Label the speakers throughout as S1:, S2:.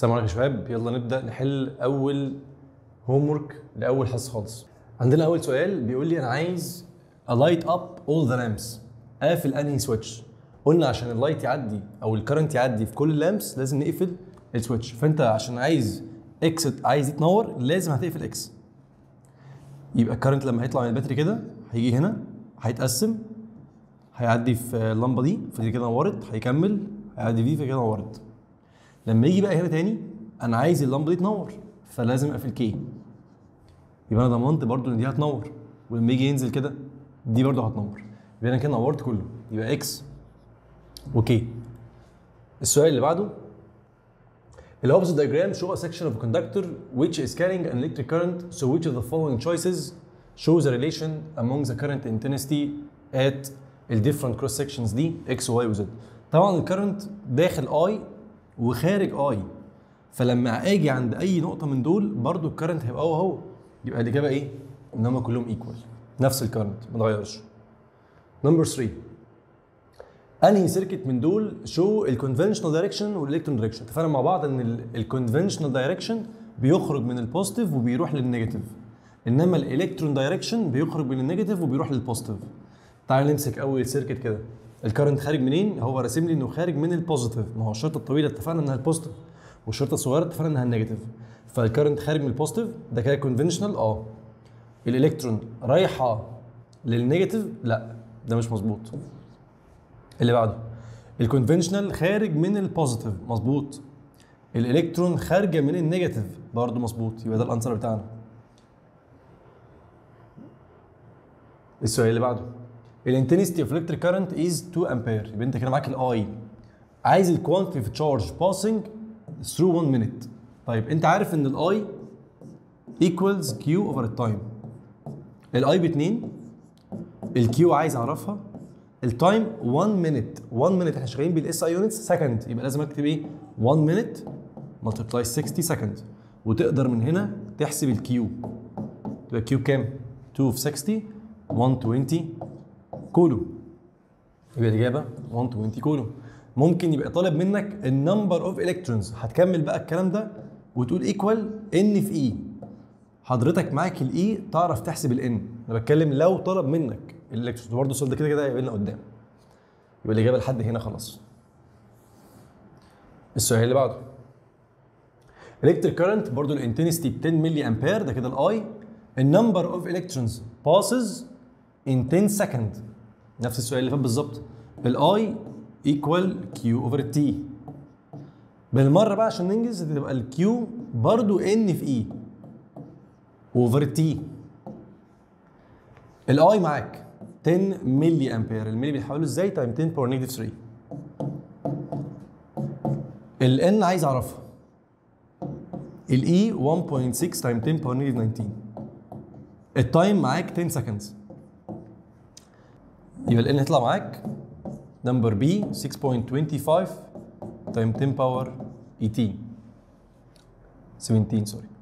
S1: السلام عليكم يا شباب يلا نبدا نحل اول هوم ورك لاول حصه خالص عندنا اول سؤال بيقول لي انا عايز الايت اب اول ذا لامبس اقفل انهي سويتش قلنا عشان اللايت يعدي او الكرنت يعدي في كل اللامبس لازم نقفل السويتش فانت عشان عايز اكس عايز يتنور لازم هتقفل اكس يبقى الكرنت لما هيطلع من الباتري كده هيجي هنا هيتقسم هيعدي في اللمبه دي فدي كده نورت هيكمل هيعدي دي فكده نورت لما يجي بقى هنا تاني انا عايز اللمبه دي تنور فلازم اقفل كي يبقى انا ضمنت برضو ان دي هتنور ولما يجي ينزل كده دي برضو هتنور يبقى انا كده نورت كله يبقى اكس وكي السؤال اللي بعده The opposite diagram show a section of a conductor which is carrying an electric current. So which of the following choices shows a relation among the current intensity at ال different cross sections دي x و y و z. طبعا الكرنت داخل I وخارج I. فلما اجي عند اي نقطه من دول برضو الكرنت هيبقى هو هو. يبقى الاجابه ايه؟ ان هم كلهم ايكوال. نفس الكرنت ما اتغيرش. نمبر 3 انهي سيركت من دول شو الكونفنشنال دايركشن والالكترون دايركشن اتفقنا مع بعض ان الكونفنشنال دايركشن بيخرج من البوزيتيف وبيروح للنيجاتيف انما الالكترون دايركشن بيخرج من النيجاتيف وبيروح للبوزيتيف تعال نمسك اول سيركت كده الكرنت خارج منين هو راسم لي انه خارج من البوزيتيف ما هو الشرطه الطويله اتفقنا انها البوزيتيف والشرطه الصغيره اتفقنا انها النيجاتيف فالكرنت خارج من البوزيتيف ده كده كونفنشنال اه الالكترون رايحه للنيجاتيف لا ده مش مظبوط اللي بعده الكونفنشنال خارج من البوزيتيف مظبوط الالكترون خارجه من النيجاتيف برضه مظبوط يبقى ده الانسر بتاعنا السؤال اللي بعده الانتنسيتي اوف الكتريك كارنت از 2 امبير يبقى انت كده معاك الاي عايز الكوانتيتي اوف تشارج باسنج ثرو 1 مينيت طيب انت عارف ان الاي ايكوالز كيو اوفر التايم الاي ب 2 الكيو عايز اعرفها التايم 1 مينيت 1 مينيت احنا شغالين بالاس اي يونتس سكند يبقى لازم اكتب ايه 1 مينيت ملتبلاي 60 سكند وتقدر من هنا تحسب الكيو تبقى كيو كام 2 في 60 120 كولو يبقى الاجابه 120 كولو ممكن يبقى طالب منك النمبر اوف الكترونز هتكمل بقى الكلام ده وتقول ايكوال ان في اي حضرتك معاك الاي تعرف تحسب الان انا بتكلم لو طلب منك الالكترونز برضه السؤال ده كده كده هيبقى لنا قدام يبقى الاجابه لحد هنا خلاص السؤال اللي بعده الكتريك كارنت برضه الانتنسيتي ب 10 ملي امبير ده كده الاي النمبر اوف الكترونز باسز ان 10 سكند نفس السؤال اللي فات بالظبط الاي ايكوال كيو اوفر تي بالمره بقى عشان ننجز تبقى الكيو برضه ان في اي اوفر تي الاي معاك 10 ملي امبير الملي بيتحولوا ازاي تايم 10 باور نيجاتيف 3 الان عايز اعرفها الاي 1.6 تايم 10 باور نيجاتيف 19 التايم معاك 10 سكندز يبقى الان هيطلع معاك نمبر بي 6.25 تايم 10 باور 18 17 سوري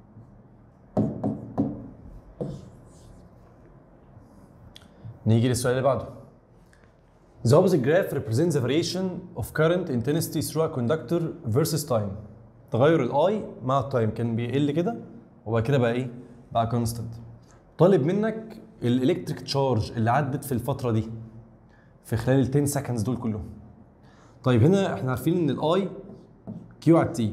S1: نيجي للسؤال اللي بعده. The opposite graph represents the variation of current intensity through a conductor versus time. تغير الاي مع التايم كان بيقل كده وبعد كده بقى ايه؟ بقى كونستنت. طالب منك الالكتريك تشارج اللي عدت في الفتره دي في خلال ال 10 سكندز دول كلهم. طيب هنا احنا عارفين ان الاي كيو على تي.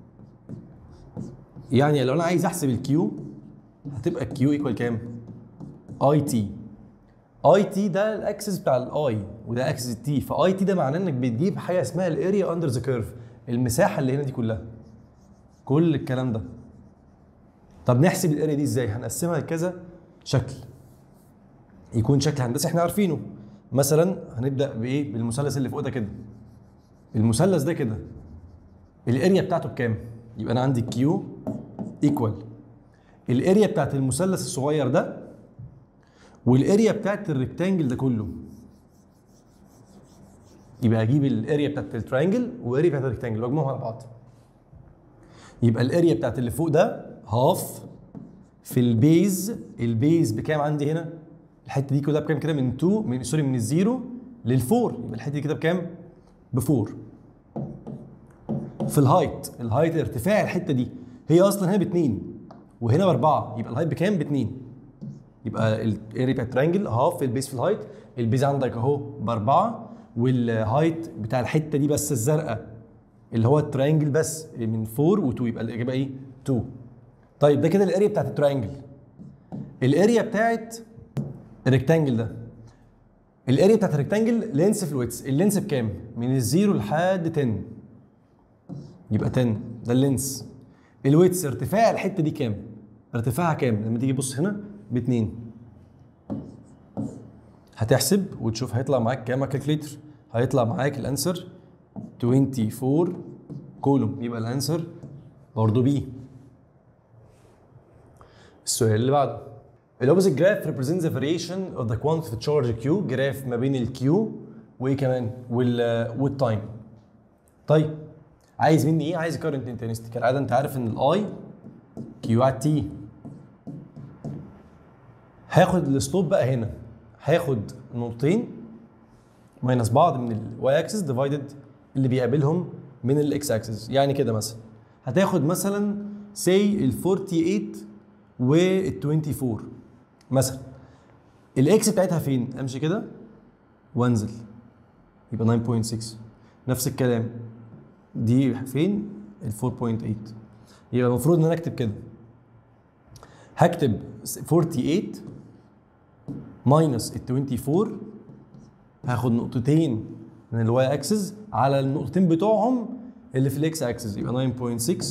S1: يعني لو انا عايز احسب الكيو هتبقى الكيو ايكوال كام؟ اي تي اي تي ده الاكسس بتاع الاي وده اكسس التي فاي تي ده معناه انك بتجيب حاجه اسمها الاريا اندر ذا كيرف المساحه اللي هنا دي كلها كل الكلام ده طب نحسب الاريا دي ازاي هنقسمها لكذا شكل يكون شكل هندسي احنا عارفينه مثلا هنبدا بايه بالمثلث اللي فوق ده كده المثلث ده كده الاريا بتاعته بكام يبقى انا عندي كيو ايكوال الاريا بتاعت المثلث الصغير ده والاريا بتاعت الريكتانجل ده كله يبقى اجيب الاريا بتاعت التريانجل والاريا بتاعت الريكتانجل واجمعهم على بعض يبقى الاريا بتاعت اللي فوق ده هاف في البيز البيز بكام عندي هنا الحته دي كلها بكام كده من 2 من سوري من الزيرو للفور يبقى الحته دي كده بكام ب 4 في الهايت الهايت ارتفاع الحته دي هي اصلا هنا باتنين وهنا باربعه يبقى الهايت بكام؟ باتنين يبقى الاريا بتاع الترينجل هاف في البيس في الهايت البيز عندك اهو باربعه والهايت بتاع الحته دي بس الزرقاء اللي هو الترينجل بس من 4 و2 يبقى الاجابه ايه؟ 2 طيب ده كده الاريا بتاعت الترينجل الاريا بتاعت الريكتانجل ده الاريا بتاعت الريكتانجل لينس في الويتس اللينس بكام؟ من الزيرو لحد 10 يبقى 10 ده اللينس الويتس ارتفاع الحته دي كام؟ ارتفاعها كام؟ لما تيجي تبص هنا باتنين هتحسب وتشوف هيطلع معاك كام كالكليتر هيطلع معاك الانسر 24 كولوم يبقى الانسر برضه بي السؤال اللي بعده الاوبوزيت جراف represents the variation of the quantity of charge Q جراف ما بين الكيو وايه كمان وال والتايم طيب عايز مني ايه عايز current intensity كالعاده انت عارف ان الاي كيو على تي هاخد السلوب بقى هنا هاخد نقطتين ماينس بعض من الواي اكسس ديفايدد اللي بيقابلهم من الاكس اكسس يعني كده مثلا هتاخد مثلا سي ال 48 وال 24 مثلا الاكس بتاعتها فين؟ امشي كده وانزل يبقى 9.6 نفس الكلام دي فين؟ ال 4.8 يبقى المفروض ان انا اكتب كده هكتب 48 ماينس ال 24 هاخد نقطتين من الواي اكسس على النقطتين بتوعهم اللي في الاكس اكسس يبقى 9.6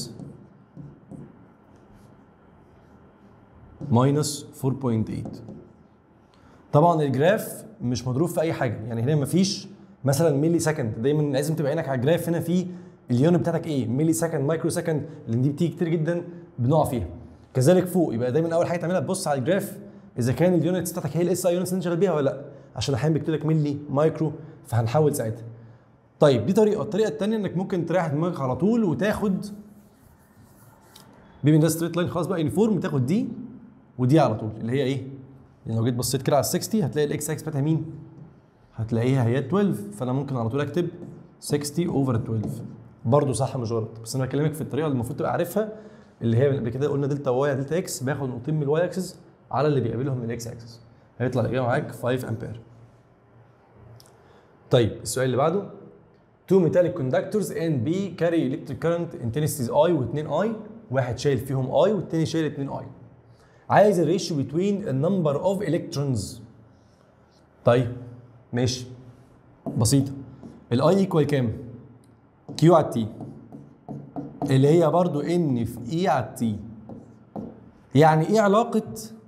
S1: ماينس 4.8 طبعا الجراف مش مضروب في اي حاجه يعني هنا مفيش مثلا ملي سكند دايما لازم تبقى عينك على الجراف هنا في اليونت بتاعتك ايه ملي سكند مايكرو سكند لان دي بتيجي كتير جدا بنقع فيها كذلك فوق يبقى دايما اول حاجه تعملها تبص على الجراف اذا كان اليونتس بتاعتك هي الاس اي يونتس اللي انت شغال بيها ولا لا عشان احيانا بيكتب لك ملي مايكرو فهنحاول ساعتها طيب دي طريقه الطريقه الثانيه انك ممكن تريح دماغك على طول وتاخد بما ان ده ستريت لاين خلاص بقى يونيفورم تاخد دي ودي على طول اللي هي ايه؟ يعني لو جيت بصيت كده على ال 60 هتلاقي الاكس اكس بتاعتها مين؟ هتلاقيها هي 12 فانا ممكن على طول اكتب 60 اوفر 12 برضه صح مش غلط بس انا بكلمك في الطريقه اللي المفروض تبقى عارفها اللي هي قبل كده قلنا دلتا واي دلتا اكس باخد نقطتين من الواي اكسس على اللي بيقابلهم من الاكس اكسس هيطلع الاجابه معاك 5 امبير طيب السؤال اللي بعده two metallic conductors A and B carry electric current intensities I و 2 I واحد شايل فيهم I والتاني شايل 2 I عايز الريشيو between a number of electrons طيب ماشي بسيطة الاي ايكوال كام؟ كيو على تي اللي هي برضو ان في اي على تي يعني ايه علاقة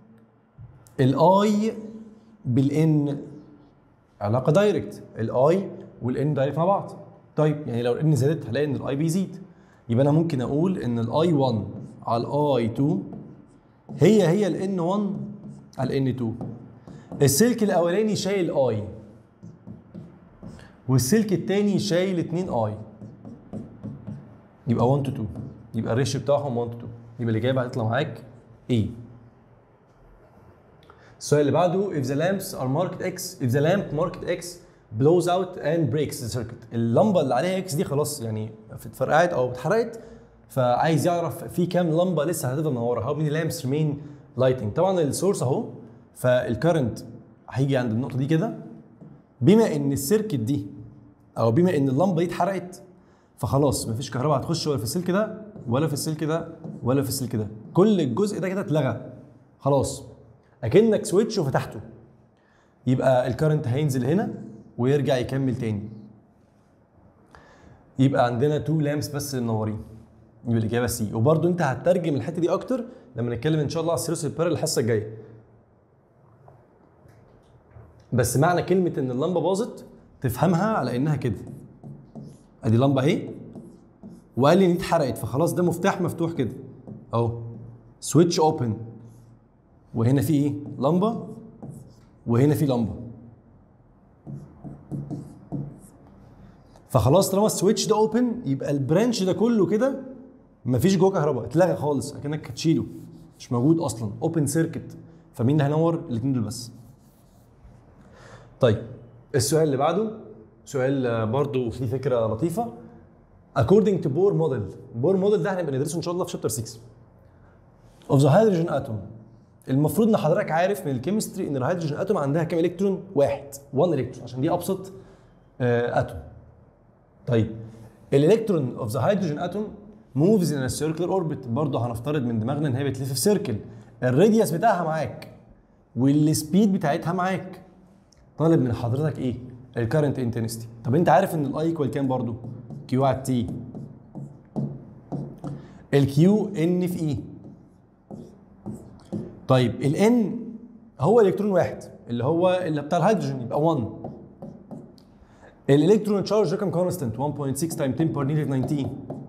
S1: الاي بالان علاقة دايركت الاي والان دايركت مع بعض طيب يعني لو الان زادت هلاقي ان الاي بيزيد يبقى انا ممكن اقول ان الاي 1 على الاي 2 هي هي الان 1 على الان 2 السلك الاولاني شايل اي والسلك الثاني شايل 2 اي يبقى 1 تو 2 يبقى الريشيو بتاعهم 1 تو 2 يبقى الاجابه هتطلع معاك ايه السؤال اللي بعده if the lamps are marked X if the lamp marked X blows out and breaks the circuit اللمبه اللي عليها X دي خلاص يعني اتفرقعت او اتحرقت فعايز يعرف في كام لمبه لسه هتفضل منوره how many lamps remain lighting طبعا السورس اهو فالكرنت هيجي عند النقطه دي كده بما ان السيركت دي او بما ان اللمبه دي اتحرقت فخلاص مفيش كهرباء هتخش ولا في السلك ده ولا في السلك ده ولا في السلك ده كل الجزء ده كده اتلغى خلاص اكنك سويتش وفتحته يبقى الكرنت هينزل هنا ويرجع يكمل تاني يبقى عندنا تو لامس بس منورين يبقى الاجابه سي وبرده انت هتترجم الحته دي اكتر لما نتكلم ان شاء الله على السيروس البارل الحصه الجايه بس معنى كلمه ان اللمبه باظت تفهمها على انها كده ادي لمبه اهي وقال لي ان دي اتحرقت فخلاص ده مفتاح مفتوح كده اهو سويتش اوبن وهنا في ايه لمبه وهنا في لمبه فخلاص طالما السويتش ده اوبن يبقى البرانش ده كله كده مفيش جوه كهرباء اتلغى خالص اكنك هتشيله مش موجود اصلا اوبن سيركت فمين اللي هينور الاثنين دول بس طيب السؤال اللي بعده سؤال برضو فيه فكره لطيفه according to Bohr model Bohr model ده هنبقى ندرسه ان شاء الله في شابتر 6 of the hydrogen atom المفروض ان حضرتك عارف من الكيمستري ان الهيدروجين اتوم عندها كام الكترون؟ واحد 1 الكترون عشان دي ابسط آه، اتوم طيب الالكترون اوف ذا هيدروجين اتوم موفز ان سيركلر اوربت برضه هنفترض من دماغنا ان هي بتلف في سيركل الراديوس بتاعها معاك والسبيد بتاعتها معاك طالب من حضرتك ايه؟ الكرنت انتنستي طب انت عارف ان الاي ايكوال كام برضه؟ كيو على تي الكيو ان في اي طيب الان هو الكترون واحد اللي هو اللي بتاع الهيدروجين يبقى 1 الالكترون تشارج رقم كونستنت 1.6 تايم 10 بار نيجاتيف 19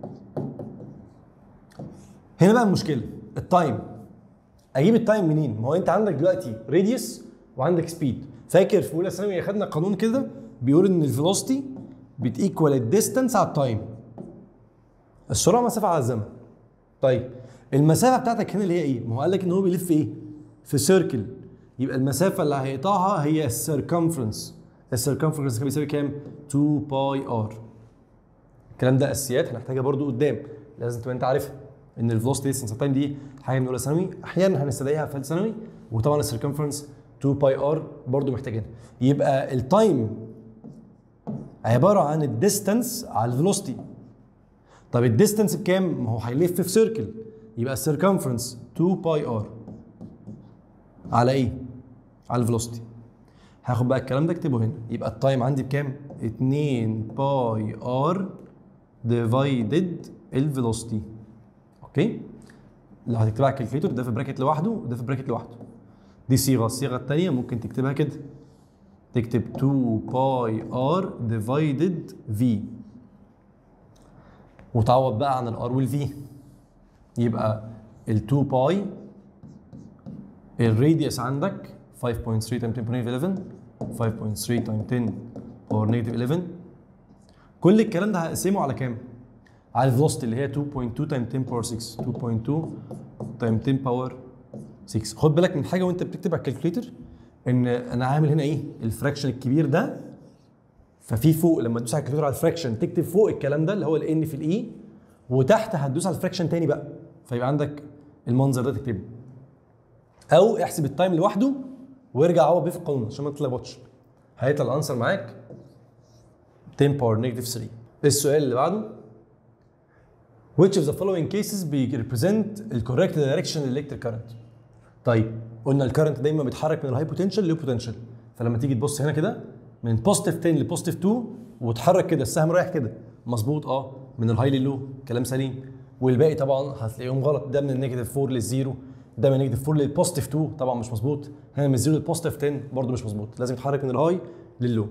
S1: هنا بقى المشكله التايم اجيب التايم منين؟ ما هو انت عندك دلوقتي راديوس وعندك سبيد فاكر في اولى ثانوي اخدنا قانون كده بيقول ان الفيلوسيتي بتيكوال الديستانس على التايم السرعه مسافه على الزمن طيب المسافه بتاعتك هنا اللي هي ايه؟ ما هو قال لك ان هو بيلف ايه؟ في سيركل يبقى المسافه اللي هيقطعها هي السيركمفرنس السيركمفرنس كان بيساوي كام؟ 2 باي ار الكلام ده اساسيات هنحتاجها برضو قدام لازم تبقى انت عارفها ان الفلوسيتي ديستنس تايم دي حاجه من اولى ثانوي احيانا هنستدعيها في ثالثه ثانوي وطبعا السيركمفرنس 2 باي ار برضو محتاجينها يبقى التايم عباره عن الديستنس على الفيلوسيتي طب الديستنس بكام؟ ما هو هيلف في سيركل يبقى السيركمفرنس 2 باي ار على ايه؟ على الفيلوسيتي هاخد بقى الكلام ده اكتبه هنا يبقى التايم عندي بكام؟ 2 باي ار ديفايدد الفيلوسيتي اوكي؟ لو هتكتبها على الكالكليتور ده في براكت لوحده وده في براكت لوحده دي صيغه الصيغه الثانيه ممكن تكتبها كده تكتب 2 باي ار ديفايدد في وتعوض بقى عن الار والفي يبقى ال 2 باي الراديوس عندك 5.3 تايم 10 باور 11 5.3 تايم 10 باور نيجاتيف 11 كل الكلام ده هقسمه على كام؟ على الفيلوسيتي اللي هي 2.2 تايم 10 باور 6 2.2 تايم 10 باور 6 خد بالك من حاجه وانت بتكتب على الكالكوليتر ان انا عامل هنا ايه؟ الفراكشن الكبير ده ففي فوق لما تدوس على الكالكوليتر على الفراكشن تكتب فوق الكلام ده اللي هو الان في الاي وتحت هتدوس على الفراكشن تاني بقى فيبقى عندك المنظر ده تكتبه او احسب التايم لوحده وارجع عوض بيه في القانون عشان ما تتلخبطش هيطلع الانسر معاك 10 باور نيجاتيف 3 السؤال اللي بعده which of the following cases بي represent the correct direction electric current طيب قلنا الكرنت دايما بيتحرك من الهاي بوتنشال للو بوتنشال فلما تيجي تبص هنا كده من بوزيتيف 10 لبوزيتيف 2 وتحرك كده السهم رايح كده مظبوط اه من الهاي للو كلام سليم والباقي طبعا هتلاقيهم غلط ده من النيجاتيف 4 للزيرو ده من النيجاتيف 4 للبوزيتيف 2 طبعا مش مظبوط هنا من الزيرو للبوزيتيف 10 برضه مش مظبوط لازم يتحرك من الهاي لللو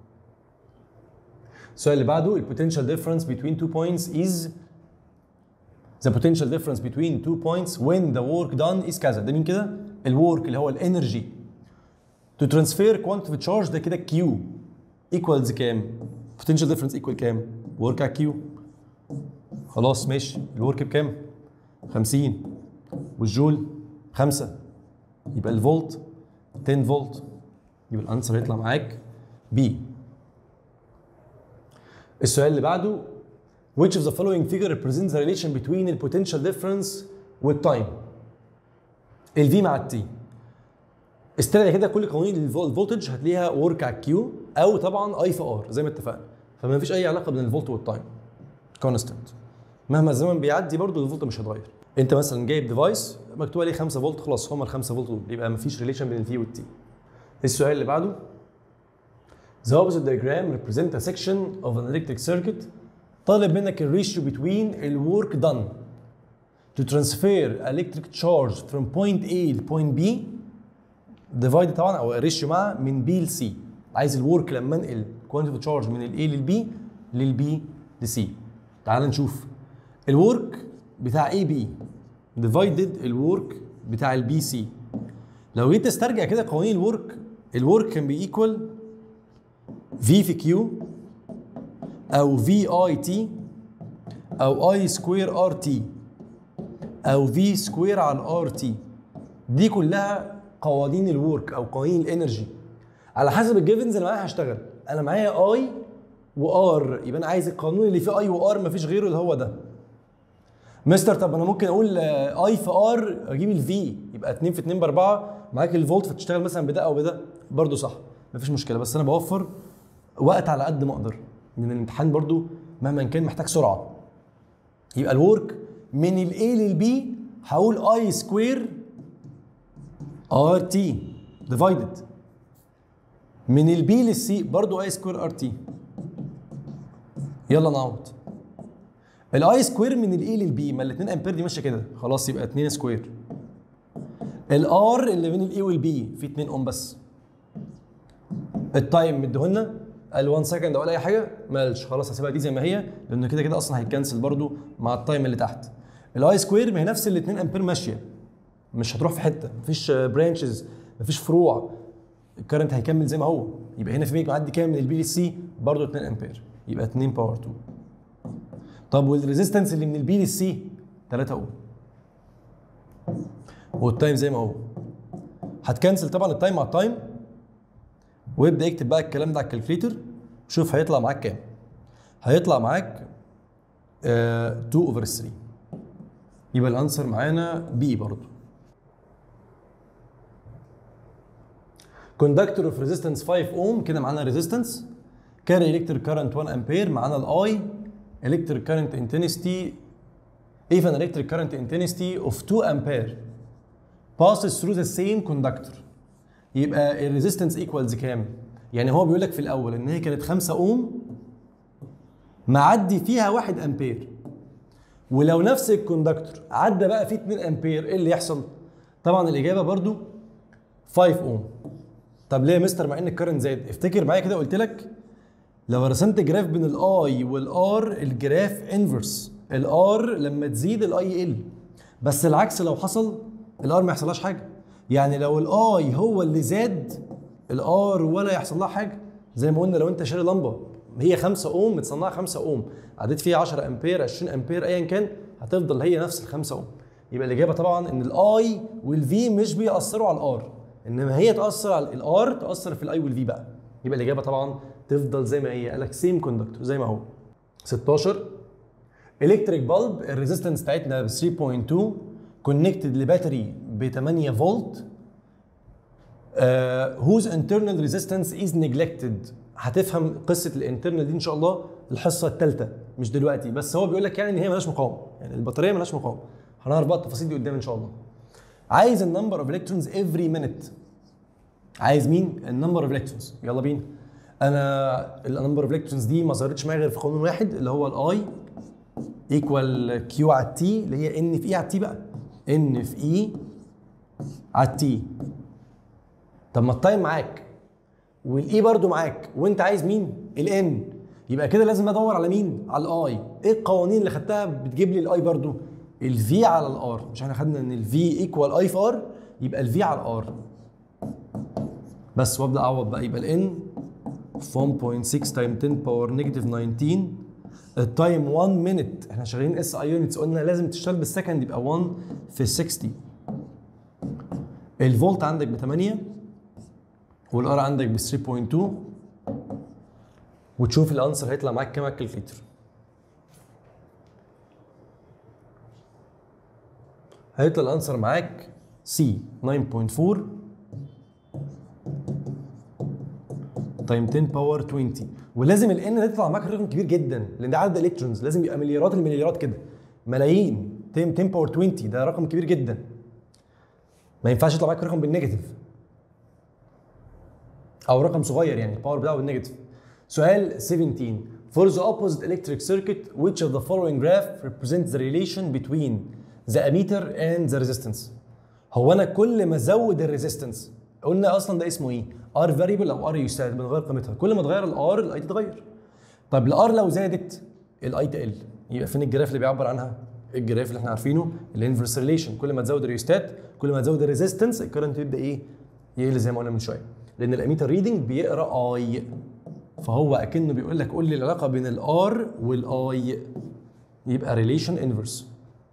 S1: السؤال اللي بعده البوتنشال ديفرنس between two points is the potential difference between two points when the work done is كذا ده مين كده الورك اللي هو الانرجي to transfer quantity charge ده كده Q equals كام potential difference equal كام work على Q خلاص ماشي الورك بكام 50 والجول 5 يبقى الفولت 10 فولت يبقى الانسر هيطلع معاك بي السؤال اللي بعده which of the following figure represents the relation between the potential difference والتايم الفي مع التي استدعي كده كل قوانين الفولتج هتلاقيها ورك على الكيو او طبعا اي في ار زي ما اتفقنا فما فيش اي علاقه بين الفولت والتايم كونستنت مهما الزمن بيعدي برضه الفولت مش هيتغير انت مثلا جايب ديفايس مكتوب عليه 5 فولت خلاص هم ال 5 فولت دول يبقى ما فيش ريليشن بين الفي والتي السؤال اللي بعده The opposite diagram represent a section of an electric circuit طالب منك الريشيو between الورك done to transfer electric charge from point A ل point B divided طبعا او الريشيو مع من B ل C عايز الورك لما انقل quantity charge من ال A لل B لل B ل C تعال نشوف الورك بتاع AB divided الورك بتاع البي سي لو جيت تسترجع كده قوانين الورك الورك كان بيكوال في في كيو او في اي تي او اي سكوير ار تي او في سكوير على الار تي دي كلها قوانين الورك او قوانين الانرجي على حسب الجيفنز اللي معايا هشتغل انا معايا اي وار يبقى انا عايز القانون اللي فيه اي وار مفيش غيره اللي هو ده مستر طب انا ممكن اقول اي في ار اجيب الفي يبقى 2 في 2 ب 4 معاك الفولت فتشتغل مثلا بده او بده برضه صح مفيش مشكله بس انا بوفر وقت على قد ما اقدر لان الامتحان برضه مهما كان محتاج سرعه يبقى الورك من الاي للبي هقول اي سكوير ار تي ديفايدد من البي للسي برضه اي سكوير ار تي يلا نعوض الاي سكوير من الاي للبي ما الاثنين امبير دي ماشيه كده خلاص يبقى 2 سكوير الار اللي بين الاي والبي في 2 اوم بس التايم مديهولنا قال 1 سكند او اي حاجه مالش خلاص هسيبها دي زي ما هي لان كده كده اصلا هيتكنسل برضو مع التايم اللي تحت الاي سكوير ما هي نفس الاثنين امبير ماشيه مش هتروح في حته مفيش برانشز مفيش فروع الكرنت هيكمل زي ما هو يبقى هنا في ميك معدي كام من البي للسي برضه 2 امبير يبقى 2 باور 2 طب والريزيستنس اللي من البي للسي 3 اوم والتايم زي ما هو هتكنسل طبعا التايم مع التايم ويبدا يكتب بقى الكلام ده على الكالكليتر شوف هيطلع معاك كام هيطلع معاك آه 2 اوفر 3 يبقى الانسر معانا بي برضه كوندكتور اوف ريزيستنس 5 اوم كده معانا ريزيستنس كاري الكتريك كارنت 1 امبير معانا الاي الكتريك كارنت انتنستي if an electric current intensity of 2 ampere passes through the same conductor يبقى الريزيستنس ايكوالز كام؟ يعني هو بيقول لك في الاول ان هي كانت 5 اوم معدي فيها 1 امبير ولو نفس الكوندكتور عدى بقى فيه 2 امبير ايه اللي يحصل؟ طبعا الاجابه برضو 5 اوم طب ليه يا مستر مع ان الكرنت زاد؟ افتكر معايا كده قلت لك لو رسمت جراف بين الاي والار الجراف انفرس الار لما تزيد الاي يقل بس العكس لو حصل الار ما يحصلهاش حاجه يعني لو الاي هو اللي زاد الار ولا يحصل لها حاجه زي ما قلنا لو انت شاري لمبه هي 5 اوم متصنعه 5 اوم عديت فيها 10 امبير 20 امبير ايا كان هتفضل هي نفس ال 5 اوم يبقى الاجابه طبعا ان الاي والفي مش بيأثروا على الار انما هي تاثر على الار تاثر في الاي والفي بقى يبقى الاجابه طبعا تفضل زي ما هي قال لك سيم كوندكتور زي ما هو 16 الكتريك بالب الريزيستنس بتاعتنا ب 3.2 كونكتد لباتري ب 8 فولت هوز انترنال ريزيستنس از نيجلكتد هتفهم قصه الانترنال دي ان شاء الله الحصه الثالثه مش دلوقتي بس هو بيقول لك يعني ان هي مالهاش مقاومه يعني البطاريه مالهاش مقاومه هنعرف بقى التفاصيل دي قدام ان شاء الله عايز النمبر اوف الكترونز افري مينيت عايز مين النمبر اوف الكترونز يلا بينا انا النمبر اوف الكترونز دي ما ظهرتش معايا غير في قانون واحد اللي هو الاي ايكوال كيو على التي اللي هي ان في اي على التي بقى ان في اي على التي طب ما التايم معاك والاي برضو معاك وانت عايز مين الان يبقى كده لازم ادور على مين على الاي ايه القوانين اللي خدتها بتجيب لي الاي برضو الفي على الار مش احنا خدنا ان الفي ايكوال اي في ار يبقى الفي على الار بس وابدا اعوض بقى يبقى الان 1.6 تايم 10 باور نيجاتيف 19 التايم 1 مينت احنا شغالين اس اي يونتس قلنا لازم تشتغل بالسكند يبقى 1 في 60 الفولت عندك ب 8 والار عندك ب 3.2 وتشوف الانسر هيطلع معاك كام على الكالكليتر هيطلع الانسر معاك سي 9.4 تايم 10 باور 20 ولازم الان ده يطلع معاك رقم كبير جدا لان ده عدد الكترونز لازم يبقى مليارات المليارات كده ملايين 10 10 باور 20 ده رقم كبير جدا ما ينفعش يطلع معاك رقم بالنيجاتيف او رقم صغير يعني الباور بتاعه بالنيجاتيف سؤال 17 For the opposite electric circuit, which of the following graph represents the relation between the ammeter and the resistance؟ هو انا كل ما ازود الريزيستنس قلنا اصلا ده اسمه ايه؟ ار فاريبل او ار يساعد بنغير قيمتها كل ما تغير الار الاي تتغير طب الار لو زادت الاي تقل يبقى فين الجراف اللي بيعبر عنها؟ الجراف اللي احنا عارفينه الانفرس ريليشن كل ما تزود الريوستات كل ما تزود الريزيستنس الكرنت يبدا ايه؟ يقل زي ما قلنا من شويه لان الاميتر ريدنج بيقرا اي فهو اكنه بيقول لك قول لي العلاقه بين الار والاي يبقى ريليشن انفرس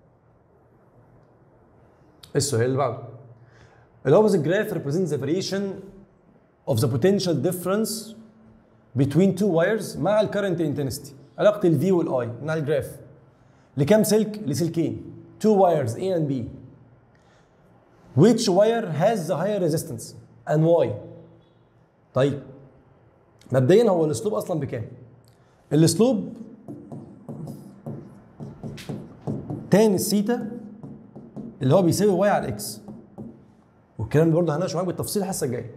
S1: السؤال اللي بعده الاوبوزيت جراف represents the variation of the potential difference between two wires مع الكرنت intensity علاقه الفي والاي من على الجراف لكام سلك لسلكين two wires A and B which wire has the higher resistance and why طيب مبدئيا هو الاسلوب اصلا بكام الاسلوب تان السيتا اللي هو بيساوي واي على الاكس والكلام ده برضه هنناقشه معاك بالتفصيل الحصه الجايه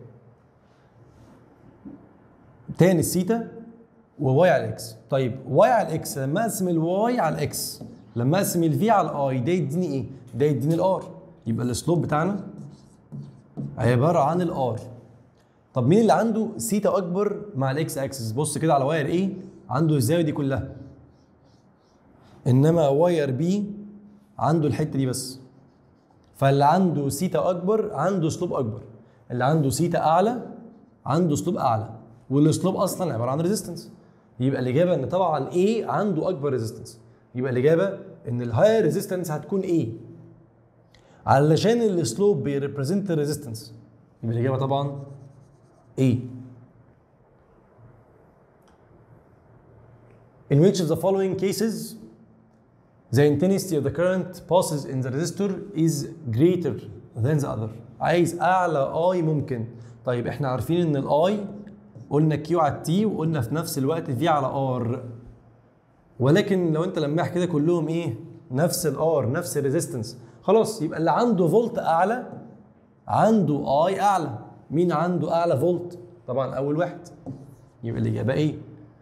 S1: تان السيتا وواي على الاكس طيب واي على الاكس لما اقسم الواي على الاكس لما اقسم الفي على الاي ده يديني ايه؟ ده يديني الار يبقى الاسلوب بتاعنا عباره عن الار طب مين اللي عنده سيتا اكبر مع الاكس اكسس بص كده على واير ايه عنده الزاويه دي كلها انما واير بي عنده الحته دي بس فاللي عنده سيتا اكبر عنده اسلوب اكبر اللي عنده سيتا اعلى عنده اسلوب اعلى والاسلوب اصلا عباره عن ريزيستنس يبقى الاجابه ان طبعا A عنده اكبر ريزيستنس يبقى الاجابه ان الهاير ريزيستنس هتكون A علشان الاسلوب بيريبريزنت الريزيستنس يبقى الاجابه طبعا A In which of the following cases the intensity of the current passes in the resistor is greater than the other عايز اعلى اي ممكن طيب احنا عارفين ان الاي قلنا كيو على التي وقلنا في نفس الوقت في على ار ولكن لو انت لماح كده كلهم ايه نفس الار نفس الريزيستنس خلاص يبقى اللي عنده فولت اعلى عنده اي اعلى مين عنده اعلى فولت طبعا اول واحد يبقى الاجابه ايه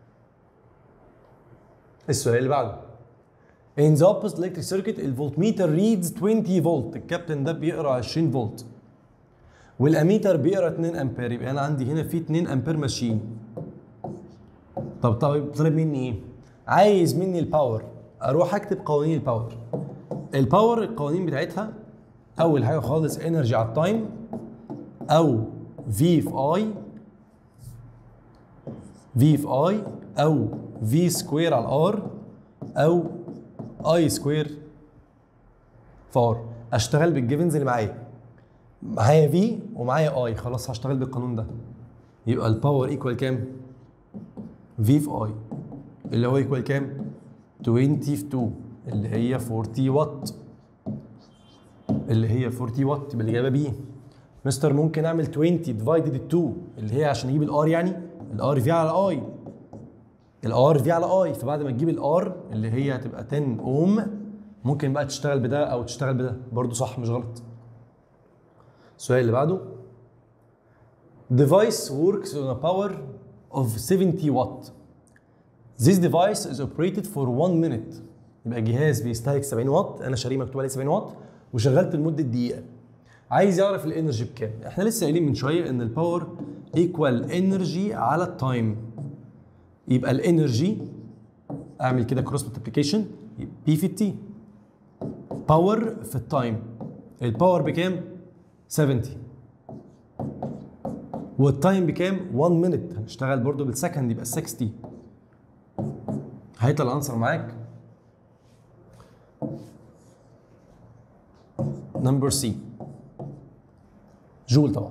S1: السؤال اللي بعده In the opposite electric circuit الفولتميتر reads 20 فولت الكابتن ده بيقرا 20 فولت والاميتر بيقرا 2 امبير يبقى انا عندي هنا في 2 امبير ماشيين طب طب طلب مني ايه؟ عايز مني الباور اروح اكتب قوانين الباور الباور القوانين بتاعتها اول حاجه خالص انرجي على التايم او في في اي في في اي او في سكوير على الار او اي سكوير في ار اشتغل بالجيفنز اللي معايا معايا في ومعايا اي خلاص هشتغل بالقانون ده يبقى الباور ايكوال كام؟ في في اي اللي هو ايكوال كام؟ 20 في 2 اللي هي 40 واط اللي هي 40 واط يبقى الاجابه بي مستر ممكن اعمل 20 ديفايدد 2 اللي هي عشان اجيب الار يعني الار في على اي الار في على اي فبعد ما تجيب الار اللي هي هتبقى 10 اوم ممكن بقى تشتغل بده او تشتغل بده برضو صح مش غلط السؤال اللي بعده device works on a power of 70 watt this device is operated for 1 minute يبقى جهاز بيستهلك 70 واط انا شاريه مكتوب عليه 70 واط وشغلت لمده دقيقه عايز يعرف الانرجي بكام احنا لسه قايلين من شويه ان الباور ايكوال انرجي على التايم يبقى الانرجي اعمل كده كروس ملتبليكيشن بي في التي باور في التايم الباور بكام 70 والتايم بكام 1 مينت هنشتغل برضو بالسكند يبقى 60 هيطلع الانسر معاك نمبر سي جول طبعا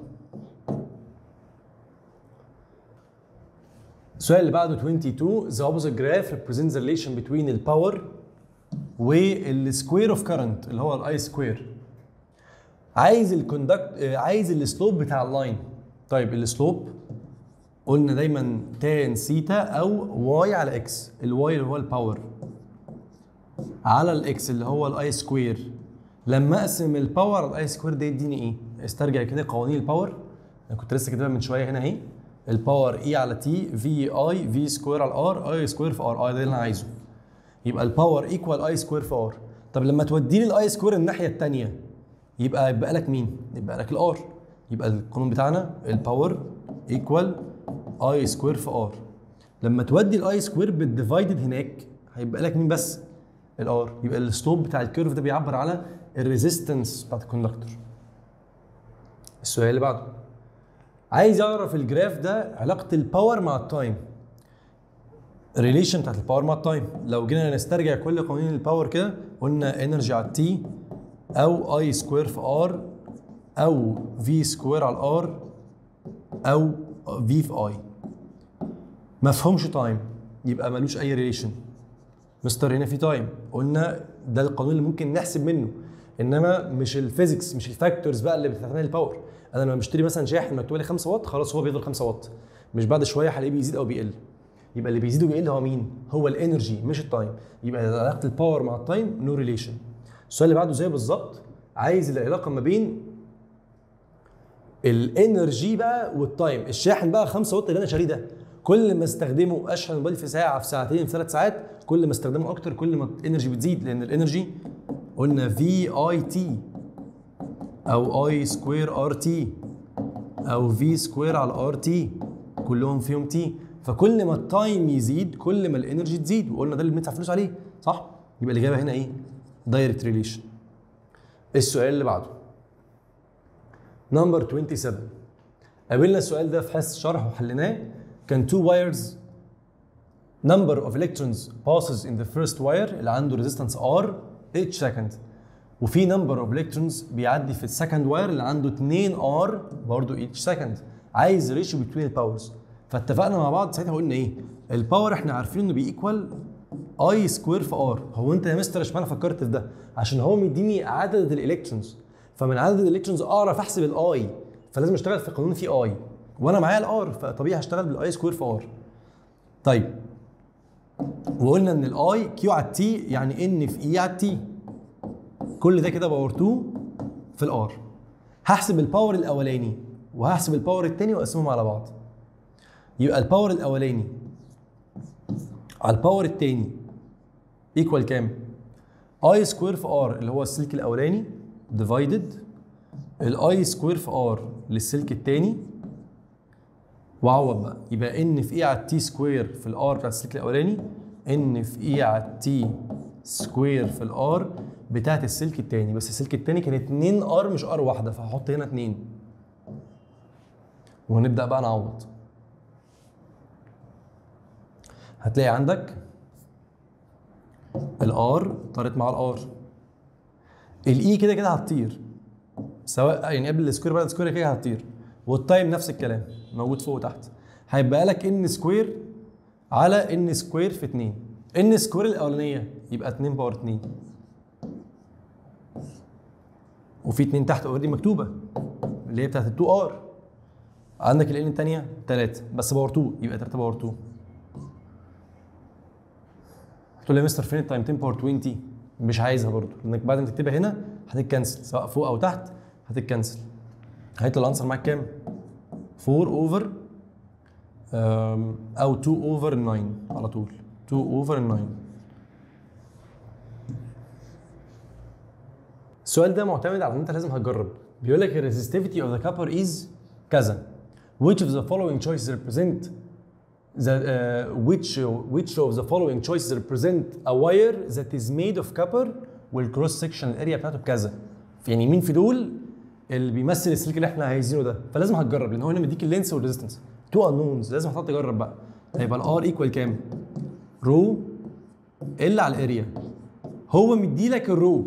S1: السؤال اللي بعده 22 the opposite graph represents the relation between الباور والسكوير اوف كارنت اللي هو الاي سكوير عايز الكوندكت عايز السلوب بتاع اللاين طيب السلوب قلنا دايما تان سيتا او واي على اكس الواي اللي هو الباور على الاكس اللي هو الاي سكوير لما اقسم الباور على الاي سكوير ده يديني ايه استرجع كده قوانين الباور انا كنت لسه كاتبها من شويه هنا اهي الباور اي على تي في اي في سكوير على ار اي سكوير في ار اي ده اللي انا عايزه يبقى الباور ايكوال اي سكوير في ار طب لما تودي لي الاي سكوير الناحيه الثانيه يبقى يبقى لك مين يبقى لك الار يبقى القانون بتاعنا الباور ايكوال اي سكوير في ار لما تودي الاي سكوير بالديفايدد هناك هيبقى لك مين بس الار يبقى السلوب بتاع الكيرف ده بيعبر على الريزيستنس بتاعت الكوندكتور السؤال اللي بعده عايز يعرف الجراف ده علاقه الباور مع التايم الريليشن بتاعت الباور مع التايم لو جينا نسترجع كل قوانين الباور كده قلنا انرجي على التي او اي سكوير في ار او في سكوير على الار او في في اي ما فهمش تايم يبقى ملوش اي ريليشن مستر هنا في تايم قلنا ده القانون اللي ممكن نحسب منه انما مش الفيزيكس مش الفاكتورز بقى اللي بتعتمد الباور انا لما بشتري مثلا شاحن مكتوب لي 5 واط خلاص هو بيفضل 5 واط مش بعد شويه هلاقيه بيزيد او بيقل يبقى اللي بيزيد وبيقل هو مين هو الانرجي مش التايم يبقى علاقه الباور مع التايم نو ريليشن السؤال اللي بعده زي بالظبط عايز العلاقه ما بين الانرجي بقى والتايم الشاحن بقى 5 واط اللي انا شاريه ده كل ما استخدمه اشحن الموبايل في ساعه في ساعتين في ثلاث ساعات كل ما استخدمه اكتر كل ما الانرجي بتزيد لان الانرجي قلنا في اي تي او اي سكوير ار تي او في سكوير على ار تي كلهم فيهم تي فكل ما التايم يزيد كل ما الانرجي تزيد وقلنا ده اللي بندفع فلوس عليه صح يبقى الاجابه هنا ايه دايركت ريليشن السؤال اللي بعده نمبر 27 قابلنا السؤال ده في حصه شرح وحليناه كان two wires number of electrons passes in the first wire اللي عنده resistance R each second وفي number of electrons بيعدي في السكند واير اللي عنده 2 R برضه each second عايز ريشيو between الباورز فاتفقنا مع بعض ساعتها قلنا ايه الباور احنا عارفين انه بيكوال اي سكوير في ار هو انت يا مستر اشمعنى فكرت في ده عشان هو مديني عدد الالكترونز فمن عدد الالكترونز اعرف احسب الاي فلازم اشتغل في قانون فيه اي وانا معايا الار فطبيعي هشتغل بالاي سكوير في ار طيب وقلنا ان الاي كيو على التي يعني ان في اي على التي كل ده كده باور 2 في الار هحسب الباور الاولاني وهحسب الباور الثاني واقسمهم على بعض يبقى الباور الاولاني على الباور الثاني ايكوال كام اي سكوير في ار اللي هو السلك الاولاني ديفايدد الاي سكوير في ار للسلك الثاني وعوض بقى يبقى ان في اي على التي سكوير في الار بتاعت السلك الاولاني ان في اي على التي سكوير في الار بتاعت السلك الثاني بس السلك الثاني كان 2 ار مش ار واحده فهحط هنا 2 وهنبدا بقى نعوض هتلاقي عندك الار طارت مع الار الاي كده كده هتطير سواء يعني قبل السكوير بعد السكوير كده هتطير والتايم نفس الكلام موجود فوق وتحت هيبقى لك ان سكوير على ان سكوير في 2 ان سكوير الاولانيه يبقى 2 باور 2 وفي 2 تحت اوريدي مكتوبه اللي هي بتاعت ال 2 ار عندك الان الثانيه 3 بس باور 2 يبقى 3 باور 2 تقول لي يا مستر فين التايم 10 باور 20 مش عايزها برضو لانك بعد ما تكتبها هنا هتتكنسل سواء فوق او تحت هتتكنسل هيطلع الانسر معاك كام 4 اوفر او 2 اوفر 9 على طول 2 اوفر 9 السؤال ده معتمد على ان انت لازم هتجرب بيقول لك الريزستيفيتي اوف ذا كابر از كذا which of the following choices represent the uh, which which of the following choices represent a wire that is made of copper والكروس سكشن الاريا بتاعته بكذا يعني مين في دول اللي بيمثل السلك اللي احنا عايزينه ده فلازم هتجرب لان هو هنا مديك اللينس والريزستنس تو انونز لازم هتقعد تجرب بقى هيبقى الار ايكوال كام؟ رو ال على الاريا هو مدي لك الرو